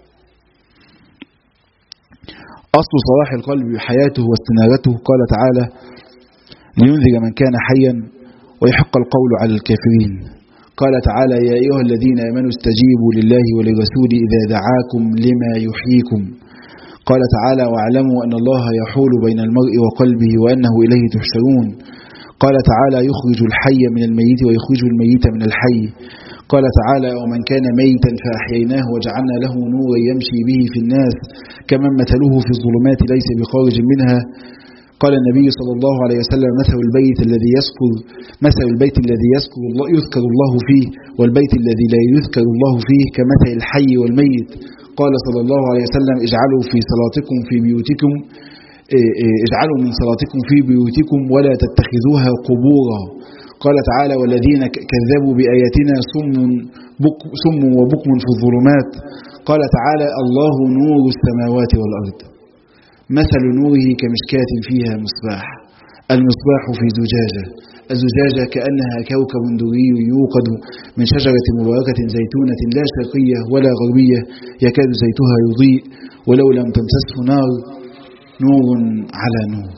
أصل صلاح القلب حياته واستنارته قال تعالى لينذر من كان حيا ويحق القول على الكافرين قال تعالى يا أيها الذين آمنوا استجيبوا لله وللرسول إذا دعاكم لما يحييكم قال تعالى واعلموا أن الله يحول بين المرء وقلبه وأنه إليه تحشرون قال تعالى يخرج الحي من الميت ويخرج الميت من الحي قال تعالى ومن كان ميتا فأحييناه وجعلنا له نورا يمشي به في الناس كمن مثله في الظلمات ليس بخارج منها قال النبي صلى الله عليه وسلم مثل البيت الذي يذكر مثل البيت الذي يذكر الله يذكر الله فيه والبيت الذي لا يذكر الله فيه كمثل الحي والميت قال صلى الله عليه وسلم اجعلوا في صلاتكم في بيوتكم اجعلوا من صلاتكم في بيوتكم ولا تتخذوها قبورا قال تعالى والذين كذبوا بآياتنا سم, بك سم وبكم في الظلمات قال تعالى الله نور السماوات والأرض مثل نوره كمشكاة فيها مصباح المصباح في زجاجة الزجاجة كأنها كوكب دري يوقد من شجرة مباركة زيتونة لا شرقية ولا غربية يكاد زيتها يضيء ولو لم تمسسه نار نور على نور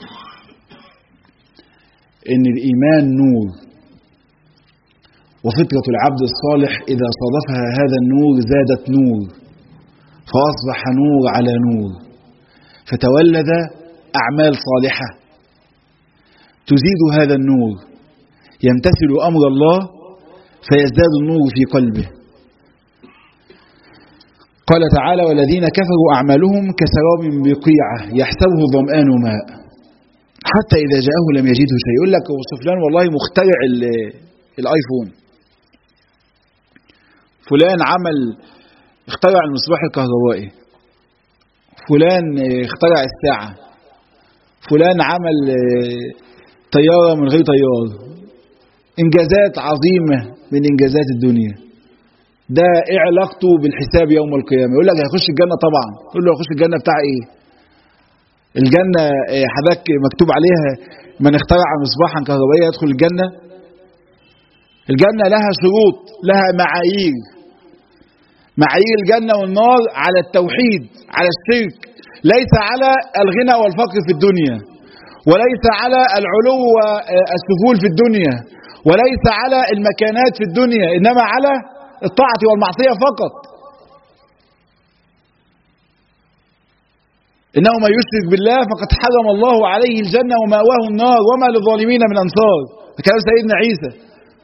إن الإيمان نور وفطرة العبد الصالح إذا صادفها هذا النور زادت نور فأصبح نور على نور فتولد أعمال صالحة تزيد هذا النور يمتثل أمر الله فيزداد النور في قلبه قال تعالى والذين كفروا أعمالهم كسراب بقيعة يحسبه الظمآن ماء حتى إذا جاءه لم يجده شيء يقول لك سفلان والله مخترع الآيفون فلان عمل اخترع المصباح الكهربائي فلان اخترع الساعة فلان عمل طيارة من غير طيار انجازات عظيمة من انجازات الدنيا ده ايه علاقته بالحساب يوم القيامة يقول لك هيخش الجنة طبعا يقول له هيخش الجنة بتاع ايه الجنة حضرتك مكتوب عليها من اخترع مصباحا كهربائيا يدخل الجنة الجنة لها شروط لها معايير معايير الجنة والنار على التوحيد على الشرك ليس على الغنى والفقر في الدنيا وليس على العلو والسفول في الدنيا وليس على المكانات في الدنيا إنما على الطاعة والمعصية فقط إنه من يشرك بالله فقد حرم الله عليه الجنة ومأواه النار وما للظالمين من أنصار كلام سيدنا عيسى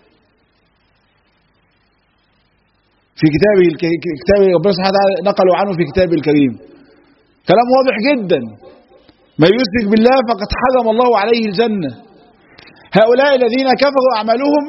في كتابه كتاب ربنا سبحانه وتعالى نقلوا عنه في كتابه الكريم كلام واضح جدا من يشرك بالله فقد حرم الله عليه الجنة هؤلاء الذين كفروا أعمالهم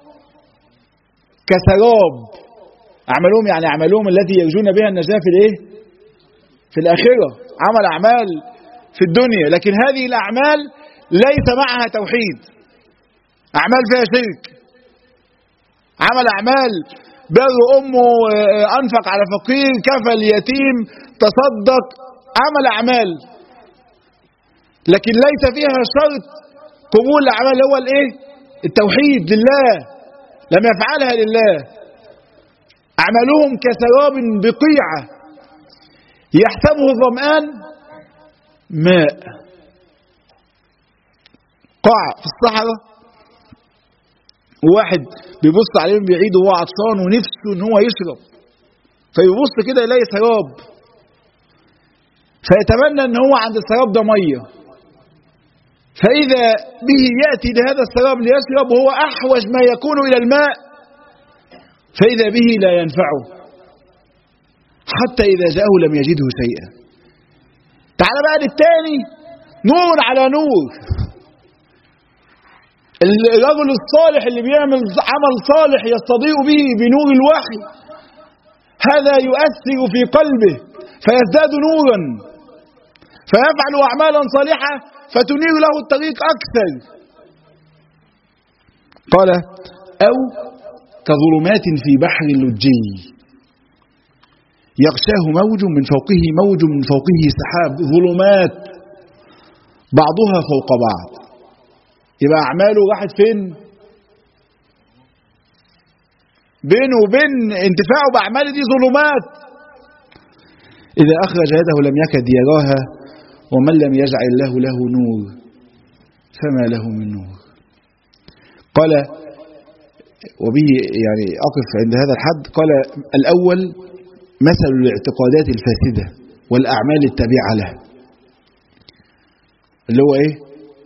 كسراب أعمالهم يعني أعمالهم التي يرجون بها النجاة في الإيه؟ في الآخرة عمل أعمال في الدنيا لكن هذه الأعمال ليس معها توحيد أعمال فيها شرك عمل أعمال بر أمه أنفق على فقير كفى اليتيم تصدق عمل أعمال لكن ليس فيها شرط قبول الأعمال هو الإيه؟ التوحيد لله لم يفعلها لله أعمالهم كسراب بقيعة يحسبه الظمآن ماء قاع في الصحراء وواحد بيبص عليه من بعيد وهو عطشان ونفسه ان هو يشرب فيبص كده يلاقي سراب فيتمنى ان هو عند السراب ده ميه فاذا به ياتي لهذا السراب ليشرب وهو احوج ما يكون الى الماء فاذا به لا ينفعه حتى اذا جاءه لم يجده شيئا تعال بقى للتاني نور على نور الرجل الصالح اللي بيعمل عمل صالح يستضيء به بنور الوحي هذا يؤثر في قلبه فيزداد نورا فيفعل أعمالا صالحة فتنير له الطريق أكثر قال أو كظلمات في بحر لجي يغشاه موج من فوقه موج من فوقه سحاب ظلمات بعضها فوق بعض يبقى أعماله راحت فين بينه وبين انتفاعه بأعماله دي ظلمات إذا أخرج يده لم يكد يراها ومن لم يجعل الله له نور فما له من نور قال وبه يعني أقف عند هذا الحد قال الأول مثل الاعتقادات الفاسدة والأعمال التابعة لها اللي هو إيه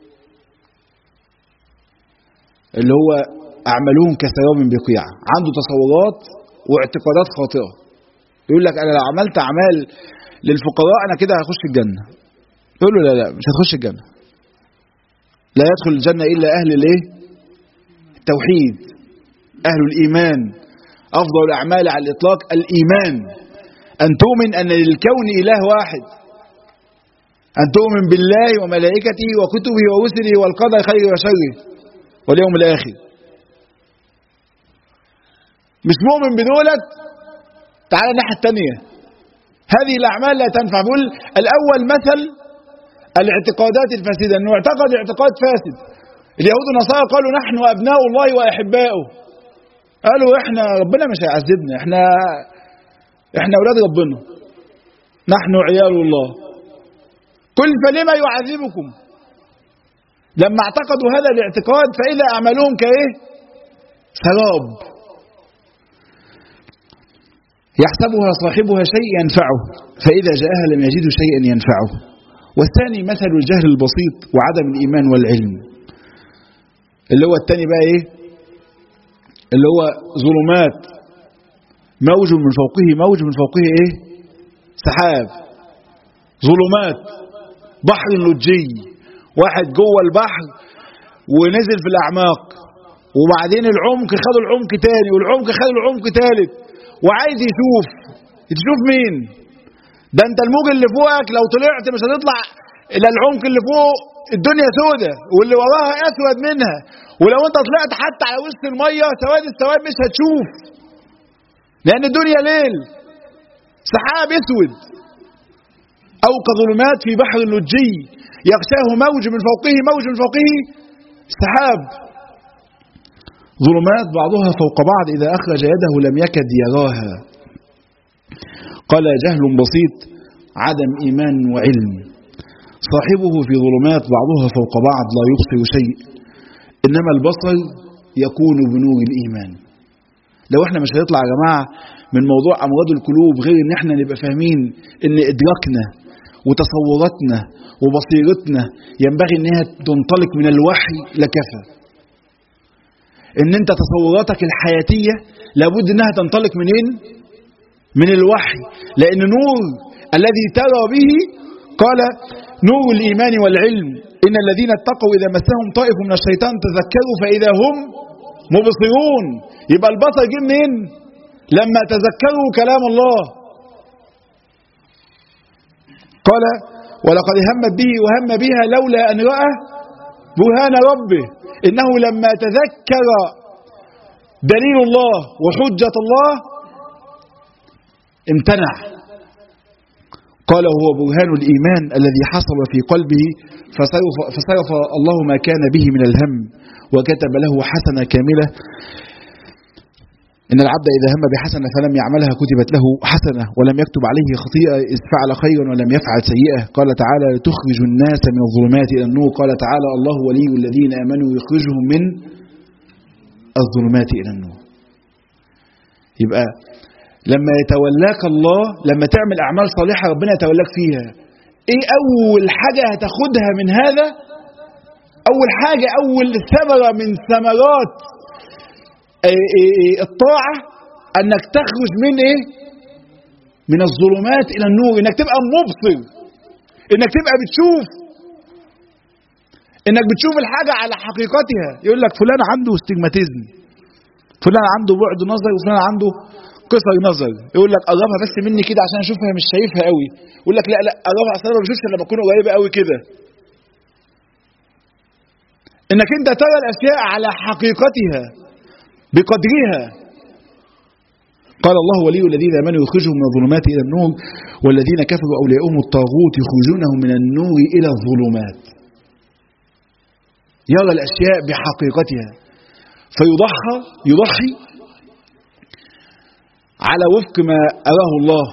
اللي هو أعمالهم كسراب بقيعة عنده تصورات واعتقادات خاطئة يقول لك أنا لو عملت أعمال للفقراء أنا كده هخش الجنة يقول له لا لا مش هتخش الجنة لا يدخل الجنة إلا أهل الإيه التوحيد أهل الإيمان أفضل الأعمال على الإطلاق الإيمان أن تؤمن أن للكون إله واحد أن تؤمن بالله وملائكته وكتبه ورسله والقدر خير وشره واليوم الآخر مش مؤمن بدولت تعالى الناحية الثانية هذه الأعمال لا تنفع بقول الأول مثل الاعتقادات الفاسدة أنه اعتقد اعتقاد فاسد اليهود والنصارى قالوا نحن أبناء الله وأحباؤه قالوا احنا ربنا مش هيعذبنا احنا احنا أولاد ربنا نحن عيال الله قل فلما يعذبكم لما اعتقدوا هذا الاعتقاد فإذا أعمالهم كإيه سراب يحسبها صاحبها شيء ينفعه فإذا جاءها لم يجد شيئا ينفعه والثاني مثل الجهل البسيط وعدم الإيمان والعلم اللي هو الثاني بقى إيه اللي هو ظلمات موج من فوقه موج من فوقه إيه سحاب ظلمات بحر لجي واحد جوه البحر ونزل في الأعماق وبعدين العمق خدوا العمق تاني والعمق خدوا العمق تالت وعايز يشوف تشوف مين ده انت الموج اللي فوقك لو طلعت مش هتطلع الى العمق اللي فوق الدنيا سودة واللي وراها اسود منها ولو انت طلعت حتى على وسط الميه سواد السواد مش هتشوف لان الدنيا ليل سحاب اسود او كظلمات في بحر اللجي يغشاه موج من فوقه موج من فوقه سحاب ظلمات بعضها فوق بعض إذا أخرج يده لم يكد يراها قال جهل بسيط عدم إيمان وعلم صاحبه في ظلمات بعضها فوق بعض لا يبصر شيء إنما البصر يكون بنور الإيمان لو احنا مش هنطلع يا جماعة من موضوع أمراض القلوب غير ان احنا نبقى فاهمين ان إدراكنا وتصوراتنا وبصيرتنا ينبغي انها تنطلق من الوحي لكفى ان انت تصوراتك الحياتية لابد انها تنطلق منين من الوحي لان نور الذي ترى به قال نور الايمان والعلم ان الذين اتقوا اذا مسهم طائف من الشيطان تذكروا فاذا هم مبصرون يبقى البصر جه منين لما تذكروا كلام الله قال ولقد همت به وهم بها لولا ان راى برهان ربه انه لما تذكر دليل الله وحجه الله امتنع قال هو برهان الايمان الذي حصل في قلبه فصرف, فصرف الله ما كان به من الهم وكتب له حسنه كامله إن العبد إذا هم بحسنة فلم يعملها كتبت له حسنة ولم يكتب عليه خطيئة إذ فعل خيرا ولم يفعل سيئة قال تعالى تخرج الناس من الظلمات إلى النور قال تعالى الله ولي الذين آمنوا يخرجهم من الظلمات إلى النور يبقى لما يتولاك الله لما تعمل أعمال صالحة ربنا يتولاك فيها إيه أول حاجة هتاخدها من هذا أول حاجة أول ثمرة من ثمرات الطاعة انك تخرج من ايه من الظلمات الى النور انك تبقى مبصر انك تبقى بتشوف انك بتشوف الحاجة على حقيقتها يقول لك فلان عنده استجماتيزم فلان عنده بعد نظر وفلان عنده قصر نظر يقول لك قربها بس مني كده عشان اشوفها مش شايفها قوي يقول لك لا لا قربها اصل انا ما بشوفش لما اكون قريبه قوي كده انك انت ترى الاشياء على حقيقتها بقدرها قال الله ولي الذين امنوا يخرجهم من الظلمات الى النور والذين كفروا اولياؤهم الطاغوت يخرجونهم من النور الى الظلمات يرى الاشياء بحقيقتها فيضحى يضحي على وفق ما اراه الله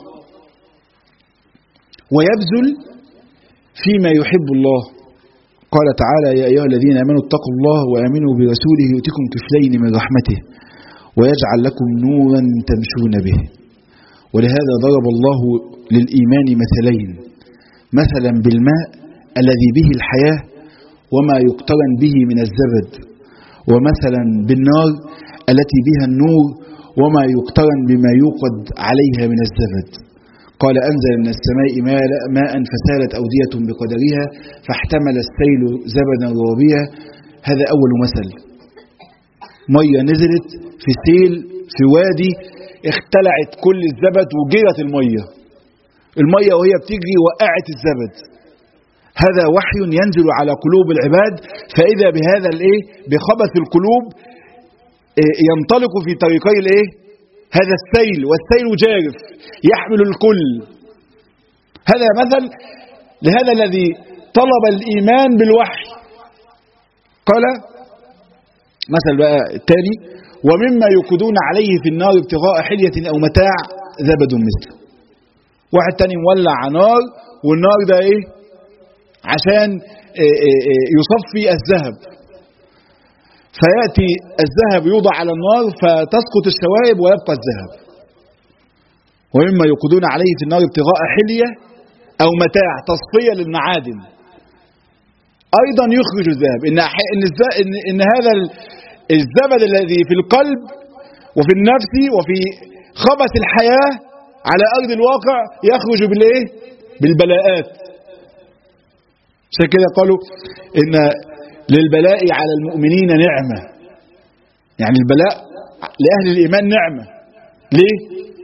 ويبذل فيما يحب الله قال تعالى يا أيها الذين آمنوا اتقوا الله وآمنوا برسوله يؤتكم كفلين من رحمته ويجعل لكم نورا تمشون به ولهذا ضرب الله للإيمان مثلين مثلا بالماء الذي به الحياة وما يقترن به من الزبد ومثلا بالنار التي بها النور وما يقترن بما يوقد عليها من الزبد قال أنزل من السماء ماء فسالت أودية بقدرها فاحتمل السيل زبدا رابيا هذا أول مثل مية نزلت في سيل في وادي اختلعت كل الزبد وجرت المية المية وهي بتجري وقعت الزبد هذا وحي ينزل على قلوب العباد فإذا بهذا الايه بخبث القلوب ينطلق في طريقي الايه هذا السيل والسيل جارف يحمل الكل هذا مثل لهذا الذي طلب الإيمان بالوحي قال مثل بقى الثاني ومما يوقدون عليه في النار ابتغاء حلية أو متاع زبد مثله واحد تاني مولع نار والنار ده ايه عشان يصفي الذهب فيأتي الذهب يوضع على النار فتسقط الشوائب ويبقى الذهب ومما يوقدون عليه في النار ابتغاء حلية أو متاع تصفية للمعادن أيضا يخرج الذهب إن, إن, إن, إن هذا الزبد الذي في القلب وفي النفس وفي خبث الحياة على أرض الواقع يخرج بالإيه؟ بالبلاءات عشان كده قالوا إن للبلاء على المؤمنين نعمة يعني البلاء لأهل الإيمان نعمة ليه؟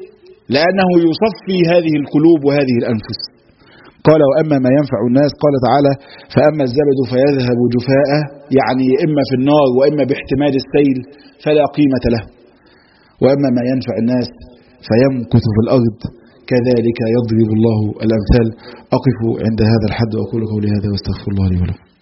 لأنه يصفي هذه القلوب وهذه الأنفس قال وأما ما ينفع الناس قال تعالى فأما الزبد فيذهب جفاء يعني إما في النار وإما باحتمال السيل فلا قيمة له وأما ما ينفع الناس فيمكث في الأرض كذلك يضرب الله الأمثال أقف عند هذا الحد وأقول قولي هذا واستغفر الله لي ولكم